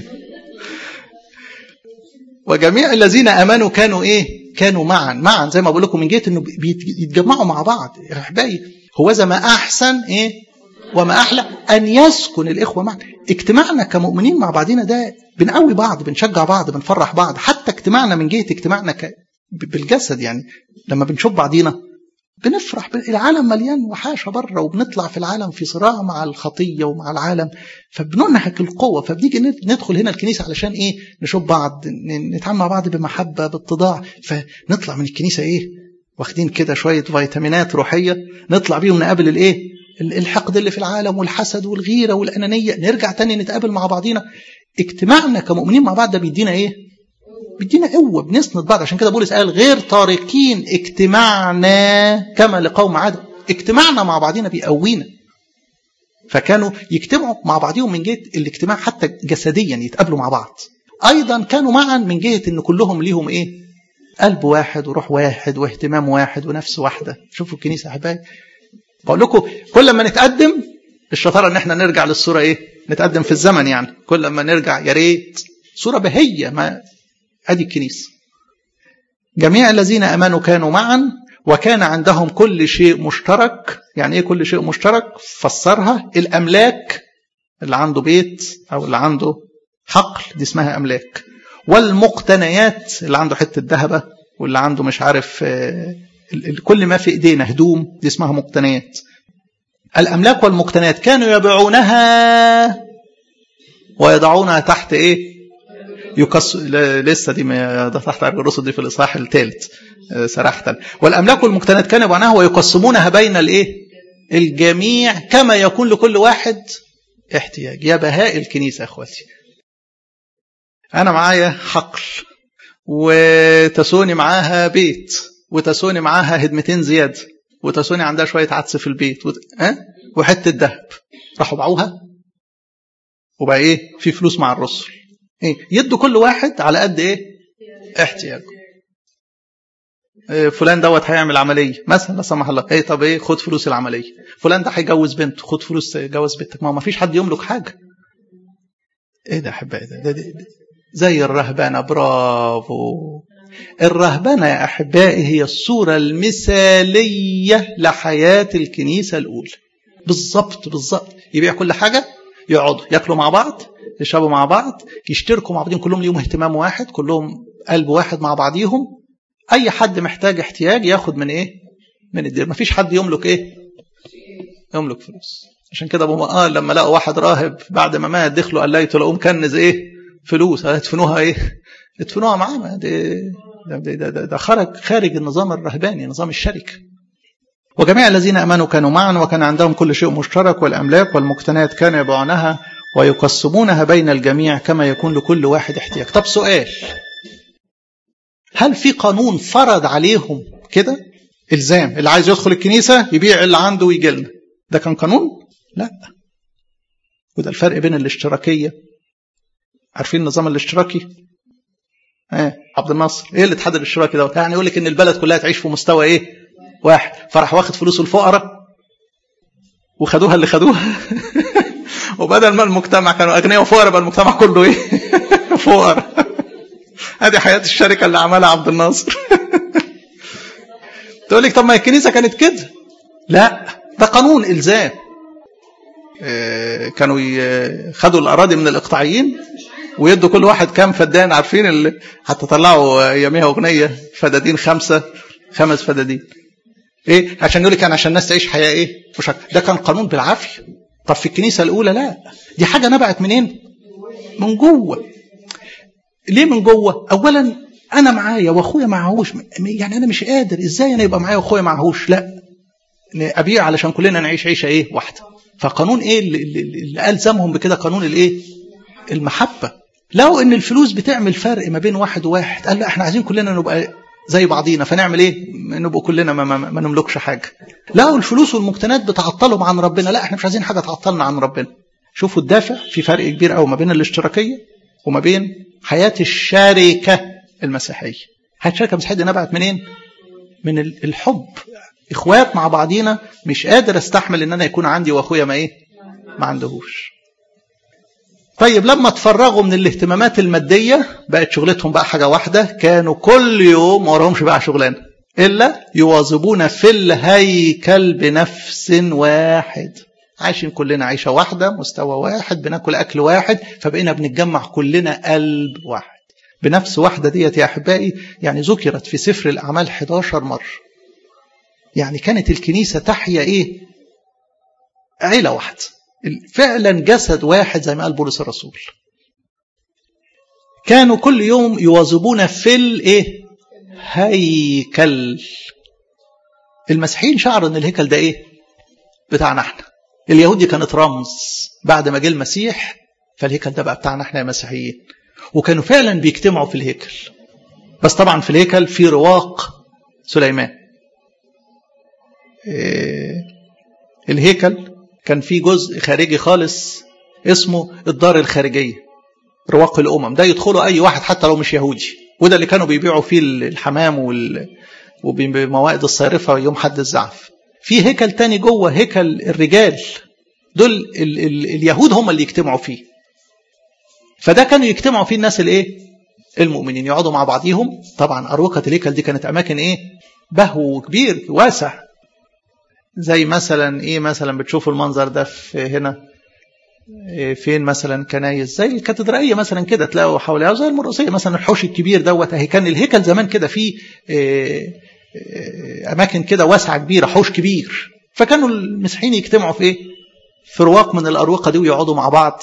وجميع الذين امنوا كانوا ايه كانوا معا معا زي ما بقول لكم من جهه انه بيتجمعوا مع بعض يا احبائي هو ما احسن ايه وما احلى ان يسكن الاخوه معا اجتماعنا كمؤمنين مع بعضنا ده بنقوي بعض بنشجع بعض بنفرح بعض حتى اجتماعنا من جهه اجتماعنا ك... بالجسد يعني لما بنشوف بعضينا بنفرح العالم مليان وحاشه بره وبنطلع في العالم في صراع مع الخطيه ومع العالم فبننهك القوه فبنيجي ندخل هنا الكنيسه علشان ايه نشوف بعض نتعامل مع بعض بمحبه باتضاع فنطلع من الكنيسه ايه واخدين كده شويه فيتامينات روحيه نطلع بيهم نقابل الايه الحقد اللي في العالم والحسد والغيره والانانيه نرجع تاني نتقابل مع بعضينا اجتماعنا كمؤمنين مع بعض ده بيدينا ايه بيدينا قوه بنسند بعض عشان كده بولس قال غير تاركين اجتماعنا كما لقوم عاد اجتماعنا مع بعضنا بيقوينا فكانوا يجتمعوا مع بعضهم من جهه الاجتماع حتى جسديا يتقابلوا مع بعض ايضا كانوا معا من جهه ان كلهم ليهم ايه قلب واحد وروح واحد واهتمام واحد ونفس واحده شوفوا الكنيسه احبائي بقول لكم كل ما نتقدم الشطاره ان احنا نرجع للصوره ايه نتقدم في الزمن يعني كل ما نرجع يا ريت صوره بهيه ما ادي الكنيسه جميع الذين امنوا كانوا معا وكان عندهم كل شيء مشترك يعني ايه كل شيء مشترك فسرها الاملاك اللي عنده بيت او اللي عنده حقل دي اسمها املاك والمقتنيات اللي عنده حته ذهبه واللي عنده مش عارف كل ما في ايدينا هدوم دي اسمها مقتنيات الاملاك والمقتنيات كانوا يبيعونها ويضعونها تحت ايه يكس لسه دي ده تحت عرض الرسل دي في الاصحاح الثالث صراحه والاملاك والمقتنيات كانوا يبيعونها ويقسمونها بين الايه الجميع كما يكون لكل واحد احتياج يا بهاء الكنيسه اخواتي انا معايا حقل وتسوني معاها بيت وتسوني معاها هدمتين زياده وتسوني عندها شويه عدس في البيت وت... أه؟ وحته ذهب راحوا باعوها وبقى ايه في فلوس مع الرسل ايه يدوا كل واحد على قد ايه احتياجه إيه فلان دوت هيعمل عمليه مثلا لا سمح الله ايه طب ايه خد فلوس العمليه فلان ده هيجوز بنته خد فلوس جوز بنتك ما ما فيش حد يملك حاجه ايه ده احبائي ده, ده, ده, ده زي الرهبانه برافو الرهبنه يا احبائي هي الصوره المثاليه لحياه الكنيسه الاولى بالظبط بالظبط يبيع كل حاجه يقعدوا ياكلوا مع بعض يشربوا مع بعض يشتركوا مع بعضهم كلهم ليهم اهتمام واحد كلهم قلب واحد مع بعضيهم اي حد محتاج احتياج ياخد من ايه من الدير ما فيش حد يملك ايه يملك فلوس عشان كده ابو قال لما لقوا واحد راهب بعد ما مات دخلوا قال لقيته لقوم كنز ايه فلوس هتدفنوها ايه ادفنوها معاه دي ده, ده, ده, ده خرج خارج النظام الرهباني نظام الشركه وجميع الذين امنوا كانوا معا وكان عندهم كل شيء مشترك والاملاك والمقتنيات كانوا يبيعونها ويقسمونها بين الجميع كما يكون لكل واحد احتياج طب سؤال هل في قانون فرض عليهم كده الزام اللي عايز يدخل الكنيسه يبيع اللي عنده ويجي لنا ده كان قانون لا وده الفرق بين الاشتراكيه عارفين النظام الاشتراكي ايه عبد الناصر ايه الاتحاد الاشتراكي دوت يعني يقول لك ان البلد كلها تعيش في مستوى ايه واحد فراح واخد فلوس الفقراء وخدوها اللي خدوها وبدل ما المجتمع كانوا اغنياء وفقراء بقى المجتمع كله ايه فقراء ادي حياه الشركه اللي عملها عبد الناصر تقول لك طب ما الكنيسه كانت كده لا ده قانون الزام كانوا خدوا الاراضي من الاقطاعيين ويدوا كل واحد كام فدان عارفين اللي حتى طلعوا اياميها اغنيه فدادين خمسه خمس فدادين ايه عشان يقول لك يعني عشان الناس تعيش حياه ايه مش ده كان قانون بالعافيه طب في الكنيسه الاولى لا دي حاجه نبعت منين من جوه ليه من جوه اولا انا معايا واخويا معهوش يعني انا مش قادر ازاي انا يبقى معايا واخويا معهوش لا ابيع علشان كلنا نعيش عيشه ايه واحده فقانون ايه اللي, اللي الزمهم بكده قانون الايه المحبه لو ان الفلوس بتعمل فرق ما بين واحد وواحد قال لا احنا عايزين كلنا نبقى زي بعضينا فنعمل ايه نبقوا كلنا ما, ما, ما نملكش حاجه لا الفلوس والمقتنيات بتعطلهم عن ربنا لا احنا مش عايزين حاجه تعطلنا عن ربنا شوفوا الدافع في فرق كبير قوي ما بين الاشتراكيه وما بين حياه الشركه المسيحيه حياه الشركه المسيحيه دي نبعت منين من الحب اخوات مع بعضينا مش قادر استحمل ان انا يكون عندي واخويا ما ايه ما عندهوش طيب لما تفرغوا من الاهتمامات المادية بقت شغلتهم بقى حاجة واحدة كانوا كل يوم ما وراهمش بقى شغلانة إلا يواظبون في الهيكل بنفس واحد عايشين كلنا عيشة واحدة مستوى واحد بناكل أكل واحد فبقينا بنتجمع كلنا قلب واحد بنفس واحدة ديت يا أحبائي يعني ذكرت في سفر الأعمال 11 مرة يعني كانت الكنيسة تحيا إيه عيلة واحدة فعلا جسد واحد زي ما قال بولس الرسول كانوا كل يوم يواظبون في الايه هيكل المسيحيين شعروا ان الهيكل ده ايه بتاعنا احنا اليهودي كانت رمز بعد ما جه المسيح فالهيكل ده بقى بتاعنا احنا يا مسيحيين وكانوا فعلا بيجتمعوا في الهيكل بس طبعا في الهيكل في رواق سليمان إيه الهيكل كان في جزء خارجي خالص اسمه الدار الخارجية رواق الأمم ده يدخله أي واحد حتى لو مش يهودي وده اللي كانوا بيبيعوا فيه الحمام وال... وبموائد الصيرفة يوم حد الزعف في هيكل تاني جوه هيكل الرجال دول ال... ال... اليهود هم اللي يجتمعوا فيه فده كانوا يجتمعوا فيه الناس الايه المؤمنين يقعدوا مع بعضيهم طبعا أروقة الهيكل دي كانت أماكن ايه بهو كبير واسع زي مثلا ايه مثلا بتشوفوا المنظر ده في هنا إيه فين مثلا كنايس زي الكاتدرائيه مثلا كده تلاقوا حواليها زي المرقسيه مثلا الحوش الكبير دوت اهي كان الهيكل زمان كده فيه إيه إيه اماكن كده واسعه كبيره حوش كبير فكانوا المسيحيين يجتمعوا في ايه؟ في رواق من الاروقه دي ويقعدوا مع بعض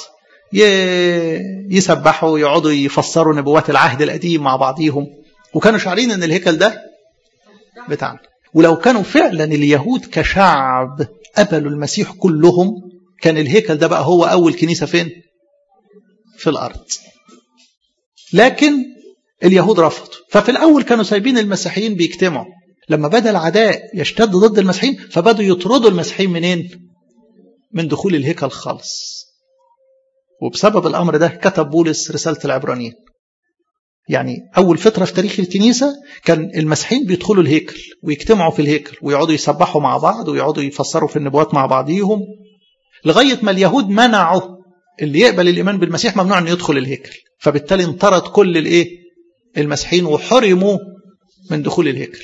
يسبحوا يقعدوا يفسروا نبوات العهد القديم مع بعضيهم وكانوا شعرين ان الهيكل ده بتاعنا ولو كانوا فعلا اليهود كشعب قبلوا المسيح كلهم كان الهيكل ده بقى هو أول كنيسة فين؟ في الأرض لكن اليهود رفضوا ففي الأول كانوا سايبين المسيحيين بيجتمعوا لما بدأ العداء يشتد ضد المسيحيين فبدوا يطردوا المسيحيين منين؟ من دخول الهيكل خالص وبسبب الأمر ده كتب بولس رسالة العبرانيين يعني أول فترة في تاريخ الكنيسة كان المسيحيين بيدخلوا الهيكل ويجتمعوا في الهيكل ويقعدوا يسبحوا مع بعض ويقعدوا يفسروا في النبوات مع بعضيهم لغاية ما اليهود منعوا اللي يقبل الإيمان بالمسيح ممنوع أن يدخل الهيكل فبالتالي انطرد كل الإيه المسيحيين وحرموا من دخول الهيكل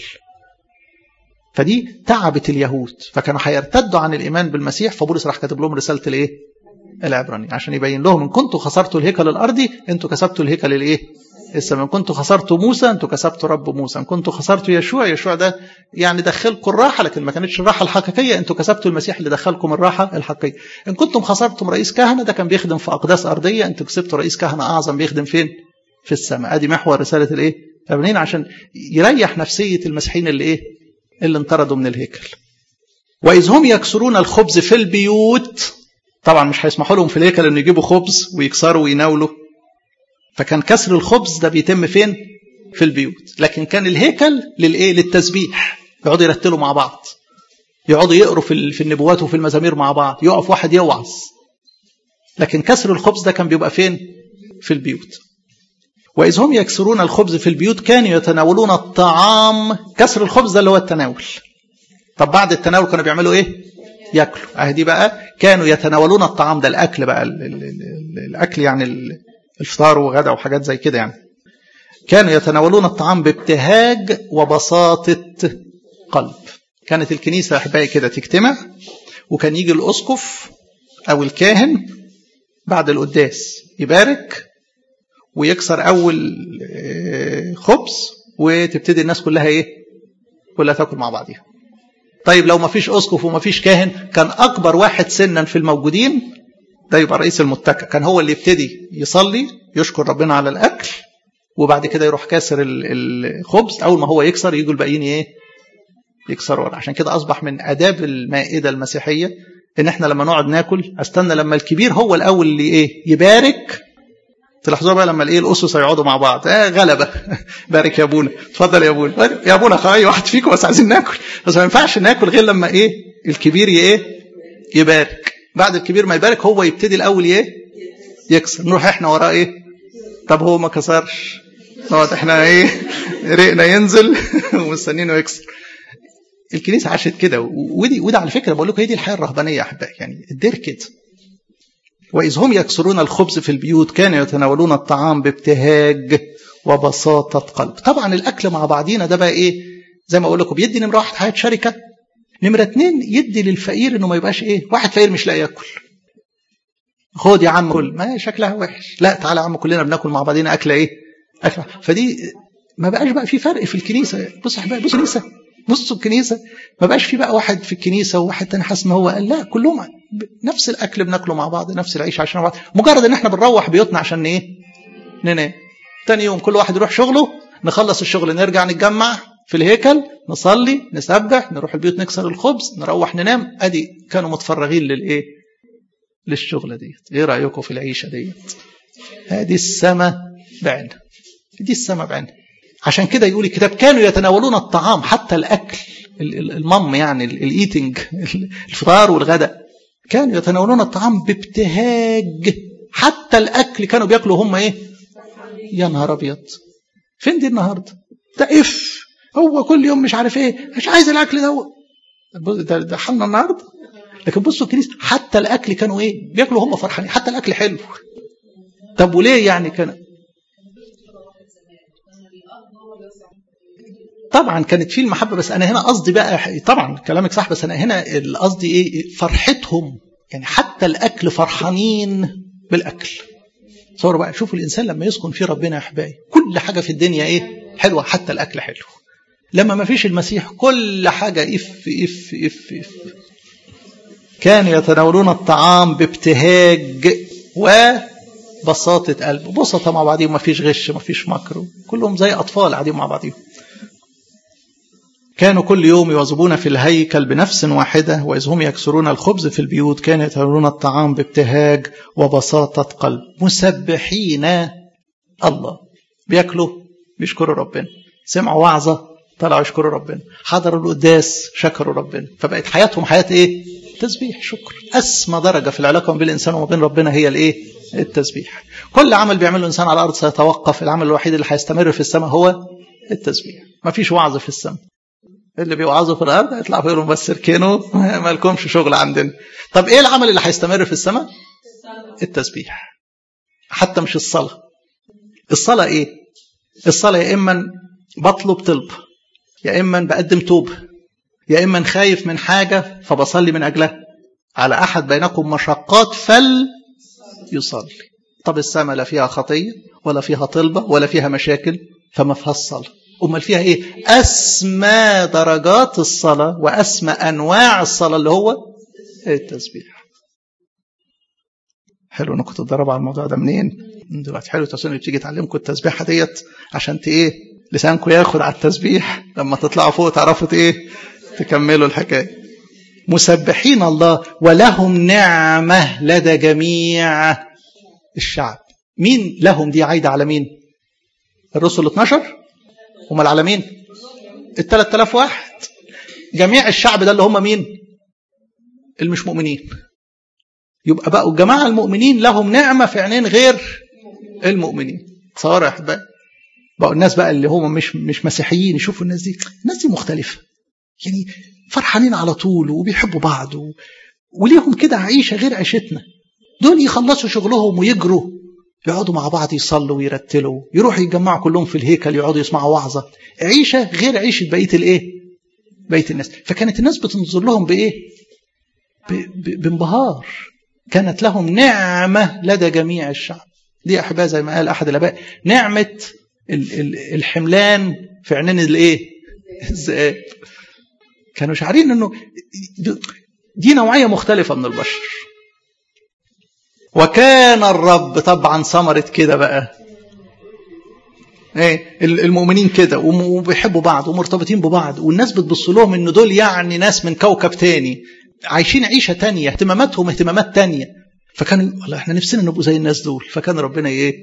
فدي تعبت اليهود فكانوا هيرتدوا عن الإيمان بالمسيح فبولس راح كاتب لهم رسالة الإيه العبراني عشان يبين لهم إن كنتوا خسرتوا الهيكل الأرضي أنتوا كسبتوا الهيكل الإيه السماء كنتوا خسرتوا موسى انتوا كسبتوا رب موسى ان كنتوا خسرتوا يشوع يشوع ده يعني دخلكم الراحه لكن ما كانتش الراحه الحقيقيه انتوا كسبتوا المسيح اللي دخلكم الراحه الحقيقيه ان كنتم خسرتم رئيس كهنه ده كان بيخدم في اقداس ارضيه انتوا كسبتوا رئيس كهنه اعظم بيخدم فين في السماء ادي محور رساله الايه العبرانيين عشان يريح نفسيه المسيحيين اللي ايه اللي انطردوا من الهيكل واذ هم يكسرون الخبز في البيوت طبعا مش هيسمحوا لهم في الهيكل ان يجيبوا خبز ويكسروا ويناولوا فكان كسر الخبز ده بيتم فين في البيوت لكن كان الهيكل للايه للتسبيح يقعدوا يرتلوا مع بعض يقعدوا يقروا في في النبوات وفي المزامير مع بعض يقف واحد يوعظ لكن كسر الخبز ده كان بيبقى فين في البيوت وإذ هم يكسرون الخبز في البيوت كانوا يتناولون الطعام كسر الخبز ده اللي هو التناول طب بعد التناول كانوا بيعملوا ايه ياكلوا اهدي بقى كانوا يتناولون الطعام ده الاكل بقى ال ال ال الاكل يعني الفطار وغدا وحاجات زي كده يعني كانوا يتناولون الطعام بابتهاج وبساطة قلب كانت الكنيسة أحبائي كده تجتمع وكان يجي الأسقف أو الكاهن بعد القداس يبارك ويكسر أول خبز وتبتدي الناس كلها إيه كلها تاكل مع بعضها طيب لو ما فيش أسقف وما فيش كاهن كان أكبر واحد سنا في الموجودين ده يبقى رئيس المتكة كان هو اللي يبتدي يصلي يشكر ربنا على الأكل وبعد كده يروح كاسر الخبز أول ما هو يكسر يجوا الباقيين إيه يكسروا عشان كده أصبح من آداب المائدة المسيحية إن إحنا لما نقعد ناكل أستنى لما الكبير هو الأول اللي إيه يبارك تلاحظوها بقى لما الايه الاسس هيقعدوا مع بعض آه غلبه بارك يا ابونا اتفضل يا ابونا يا ابونا اي واحد فيكم بس عايزين ناكل بس ما ينفعش ناكل غير لما ايه الكبير ايه يبارك بعد الكبير ما يبارك هو يبتدي الاول ايه يكسر نروح احنا وراه ايه طب هو ما كسرش نقعد احنا ايه رقنا ينزل ومستنينه يكسر الكنيسه عاشت كده ودي ودي على فكره بقول لكم هي دي الحياه الرهبانيه يا احبائي يعني الدير كده وإذ هم يكسرون الخبز في البيوت كانوا يتناولون الطعام بابتهاج وبساطة قلب طبعا الأكل مع بعضينا ده بقى إيه زي ما أقول لكم بيدي نمرة واحد حياة شركة نمرة اتنين يدي للفقير إنه ما يبقاش إيه واحد فقير مش لاقي ياكل خد يا عم كل ما شكلها وحش لا تعالى يا عم كلنا بناكل مع بعضينا أكلة إيه أكلة فدي ما بقاش بقى في فرق في الكنيسة بص يا بص الكنيسة بصوا الكنيسة ما بقاش في بقى واحد في الكنيسة وواحد تاني حاسس ان هو قال لا كلهم نفس الاكل بناكله مع بعض نفس العيش عشان بعض مجرد ان احنا بنروح بيوتنا عشان ايه ننام تاني يوم كل واحد يروح شغله نخلص الشغل نرجع نتجمع في الهيكل نصلي نسبح نروح البيوت نكسر الخبز نروح ننام ادي كانوا متفرغين للايه للشغله ديت ايه رايكم في العيشه ديت هذه السماء بعينها دي السماء بعينها عشان كده يقول الكتاب كانوا يتناولون الطعام حتى الاكل المم يعني الايتنج الفطار والغداء كانوا يتناولون الطعام بابتهاج حتى الاكل كانوا بياكلوا هم ايه يا نهار ابيض فين دي النهارده ده اف هو كل يوم مش عارف ايه مش عايز الاكل ده ده, ده حالنا النهارده لكن بصوا الكنيسه حتى الاكل كانوا ايه بياكلوا هم فرحانين حتى الاكل حلو طب وليه يعني كان طبعا كانت في المحبه بس انا هنا قصدي بقى طبعا كلامك صح بس انا هنا قصدي ايه فرحتهم يعني حتى الاكل فرحانين بالاكل صور بقى شوفوا الانسان لما يسكن فيه ربنا يا احبائي كل حاجه في الدنيا ايه حلوه حتى الاكل حلو لما ما فيش المسيح كل حاجه اف اف اف اف كانوا يتناولون الطعام بابتهاج وبساطة قلب بسطة مع بعضهم ما فيش غش ما فيش مكر كلهم زي أطفال قاعدين مع بعضهم كانوا كل يوم يواظبون في الهيكل بنفس واحدة وإذ هم يكسرون الخبز في البيوت كانوا يتناولون الطعام بابتهاج وبساطة قلب مسبحين الله بياكلوا بيشكروا ربنا سمعوا وعظة طلعوا يشكروا ربنا حضروا القداس شكروا ربنا فبقت حياتهم حياة ايه تسبيح شكر أسمى درجة في العلاقة بين الإنسان وبين ربنا هي الايه التسبيح كل عمل بيعمله الإنسان على الأرض سيتوقف العمل الوحيد اللي هيستمر في السماء هو التسبيح ما فيش وعظ في السماء اللي بيوعظوا في الارض هيطلعوا يقولوا بس اركنوا ما لكمش شغل عندنا طب ايه العمل اللي هيستمر في السماء التسبيح حتى مش الصلاه الصلاه ايه الصلاه يا اما بطلب طلب يا اما بقدم توبه يا اما خايف من حاجه فبصلي من اجلها على احد بينكم مشقات فل يصلي طب السماء لا فيها خطيه ولا فيها طلبه ولا فيها مشاكل فما فيها الصلاه امال فيها ايه اسمى درجات الصلاه واسمى انواع الصلاه اللي هو التسبيح حلو انكم تتدربوا على الموضوع ده منين دلوقتي حلو تسوني تيجي تعلمكم التسبيحه ديت عشان ت ايه لسانكم ياخد على التسبيح لما تطلعوا فوق تعرفوا ايه تكملوا الحكايه مسبحين الله ولهم نعمه لدى جميع الشعب مين لهم دي عايده على مين الرسل 12 هم العالمين ال 3000 واحد جميع الشعب ده اللي هم مين المش مؤمنين يبقى بقوا الجماعة المؤمنين لهم نعمة في عينين غير المؤمنين تصور يا احبائي بقوا الناس بقى اللي هم مش مش مسيحيين يشوفوا الناس دي الناس دي مختلفة يعني فرحانين على طول وبيحبوا بعض و... وليهم كده عيشة غير عيشتنا دول يخلصوا شغلهم ويجروا يقعدوا مع بعض يصلوا ويرتلوا يروحوا يتجمعوا كلهم في الهيكل يقعدوا يسمعوا وعظة عيشة غير عيشة بقية الايه بقية الناس فكانت الناس بتنظر لهم بايه ب... ب... بانبهار كانت لهم نعمة لدى جميع الشعب دي أحباء زي ما قال أحد الآباء نعمة ال... ال... الحملان في عينين الايه الذئاب كانوا شعارين انه دي نوعية مختلفة من البشر وكان الرب طبعا ثمرة كده بقى ايه المؤمنين كده وبيحبوا بعض ومرتبطين ببعض والناس بتبص لهم ان دول يعني ناس من كوكب تاني عايشين عيشة تانية اهتماماتهم اهتمامات تانية فكان والله احنا نفسنا نبقوا زي الناس دول فكان ربنا ايه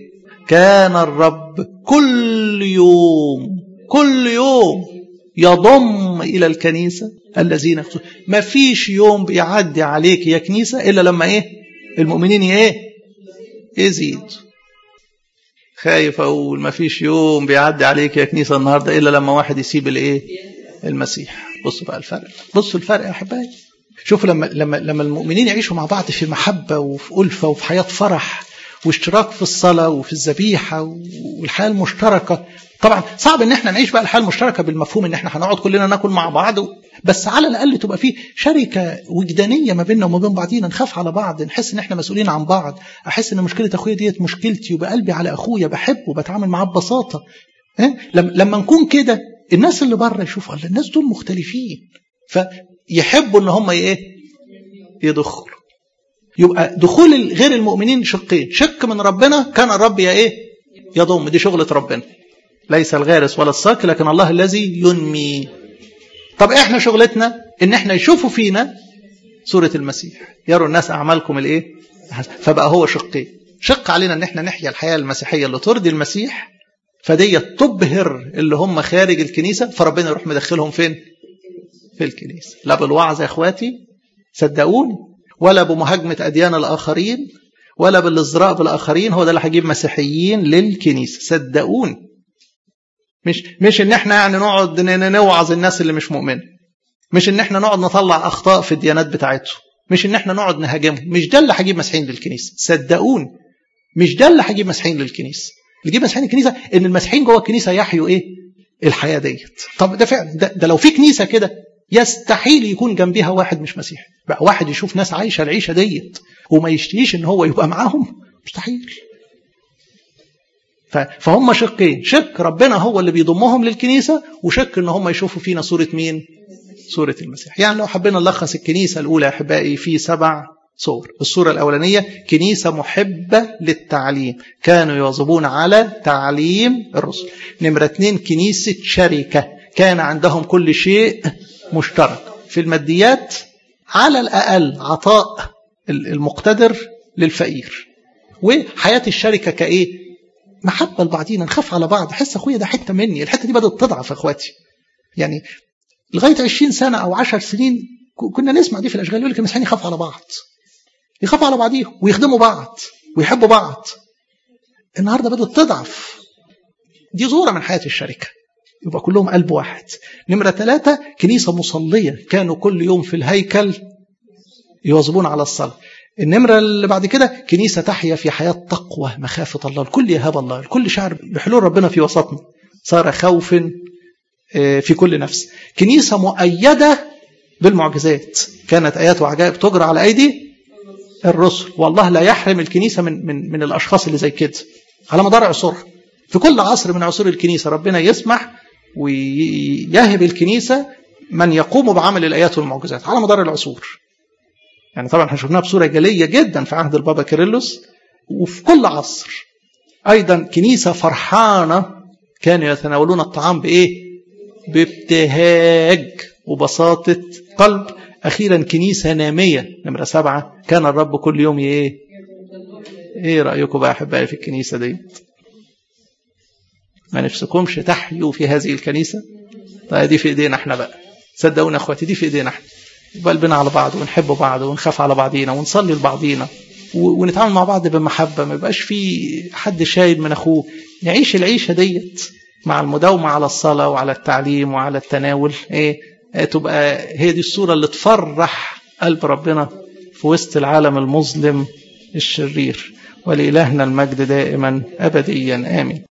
كان الرب كل يوم كل يوم يضم إلى الكنيسة الذين ما فيش يوم بيعدي عليك يا كنيسة إلا لما إيه المؤمنين إيه يزيد خايف أقول ما فيش يوم بيعدي عليك يا كنيسة النهاردة إلا لما واحد يسيب الإيه المسيح بصوا بقى الفرق بصوا الفرق يا أحبائي شوفوا لما لما لما المؤمنين يعيشوا مع بعض في محبة وفي ألفة وفي حياة فرح واشتراك في الصلاة وفي الذبيحة والحياة المشتركة طبعا صعب ان احنا نعيش بقى الحياة المشتركة بالمفهوم ان احنا هنقعد كلنا ناكل مع بعض بس على الاقل تبقى في شركة وجدانية ما بيننا وما بين بعضينا نخاف على بعض نحس ان احنا مسؤولين عن بعض احس ان مشكلة اخويا ديت مشكلتي وبقى قلبي على اخويا بحبه بتعامل معاه ببساطة اه؟ لما نكون كده الناس اللي بره يشوفوا الله الناس دول مختلفين فيحبوا ان هم ايه يدخلوا يبقى دخول غير المؤمنين شقين شق من ربنا كان الرب يا ايه يضم دي شغلة ربنا ليس الغارس ولا الساقي لكن الله الذي ينمي طب احنا شغلتنا ان احنا يشوفوا فينا سورة المسيح يروا الناس اعمالكم الايه فبقى هو شقين شق علينا ان احنا نحيا الحياة المسيحية اللي ترضي المسيح فدي تبهر اللي هم خارج الكنيسة فربنا يروح مدخلهم فين في الكنيسة لا بالوعظ يا اخواتي صدقوني ولا بمهاجمة أديان الآخرين ولا بالازراء بالآخرين هو ده اللي هيجيب مسيحيين للكنيسة صدقوني مش مش ان احنا يعني نقعد نوعظ الناس اللي مش مؤمنه مش ان احنا نقعد نطلع اخطاء في الديانات بتاعتهم مش ان احنا نقعد نهاجمهم مش ده اللي هيجيب مسيحيين للكنيسه صدقوني مش ده اللي هيجيب مسيحيين للكنيسه اللي يجيب مسيحيين للكنيسه ان المسيحيين جوه الكنيسه يحيوا ايه الحياه ديت طب ده فعلا ده, ده لو في كنيسه كده يستحيل يكون جنبيها واحد مش مسيحي بقى واحد يشوف ناس عايشه العيشه ديت وما يشتهيش ان هو يبقى معاهم مستحيل فهم شقين شق ربنا هو اللي بيضمهم للكنيسة وشق ان هم يشوفوا فينا صورة مين صورة المسيح يعني لو حبينا نلخص الكنيسة الأولى يا أحبائي في سبع صور الصورة الأولانية كنيسة محبة للتعليم كانوا يواظبون على تعليم الرسل نمرة اثنين كنيسة شركة كان عندهم كل شيء مشترك في الماديات على الأقل عطاء المقتدر للفقير وحياة الشركة كإيه محبة لبعضينا نخاف على بعض حس أخويا ده حتة مني الحتة دي بدأت تضعف أخواتي يعني لغاية 20 سنة أو 10 سنين كنا نسمع دي في الأشغال يقول لك المسيحيين يخافوا على بعض يخافوا على بعضيهم ويخدموا بعض ويحبوا بعض النهاردة بدأت تضعف دي صورة من حياة الشركة يبقى كلهم قلب واحد نمرة ثلاثة كنيسة مصلية كانوا كل يوم في الهيكل يواظبون على الصلاة النمرة اللي بعد كده كنيسة تحيا في حياة تقوى مخافة الله الكل يهاب الله الكل شعر بحلول ربنا في وسطنا صار خوف في كل نفس كنيسة مؤيدة بالمعجزات كانت آيات وعجائب تجرى على أيدي الرسل والله لا يحرم الكنيسة من, من, من الأشخاص اللي زي كده على مدار عصورها في كل عصر من عصور الكنيسة ربنا يسمح ويهب الكنيسة من يقوم بعمل الآيات والمعجزات على مدار العصور يعني طبعا احنا شفناها بصورة جلية جدا في عهد البابا كيرلس وفي كل عصر أيضا كنيسة فرحانة كانوا يتناولون الطعام بإيه؟ بابتهاج وبساطة قلب أخيرا كنيسة نامية نمرة سبعة كان الرب كل يوم إيه؟ إيه رأيكم بقى أحبائي في الكنيسة دي؟ ما نفسكمش تحيوا في هذه الكنيسة؟ طيب دي في إيدينا احنا بقى صدقونا اخواتي دي في إيدينا احنا بقلبنا على بعض ونحب بعض ونخاف على بعضينا ونصلي لبعضينا ونتعامل مع بعض بمحبة ما يبقاش في حد شايل من أخوه نعيش العيشة ديت مع المداومة على الصلاة وعلى التعليم وعلى التناول إيه تبقى هي دي الصورة اللي تفرح قلب ربنا في وسط العالم المظلم الشرير ولإلهنا المجد دائما أبديا آمين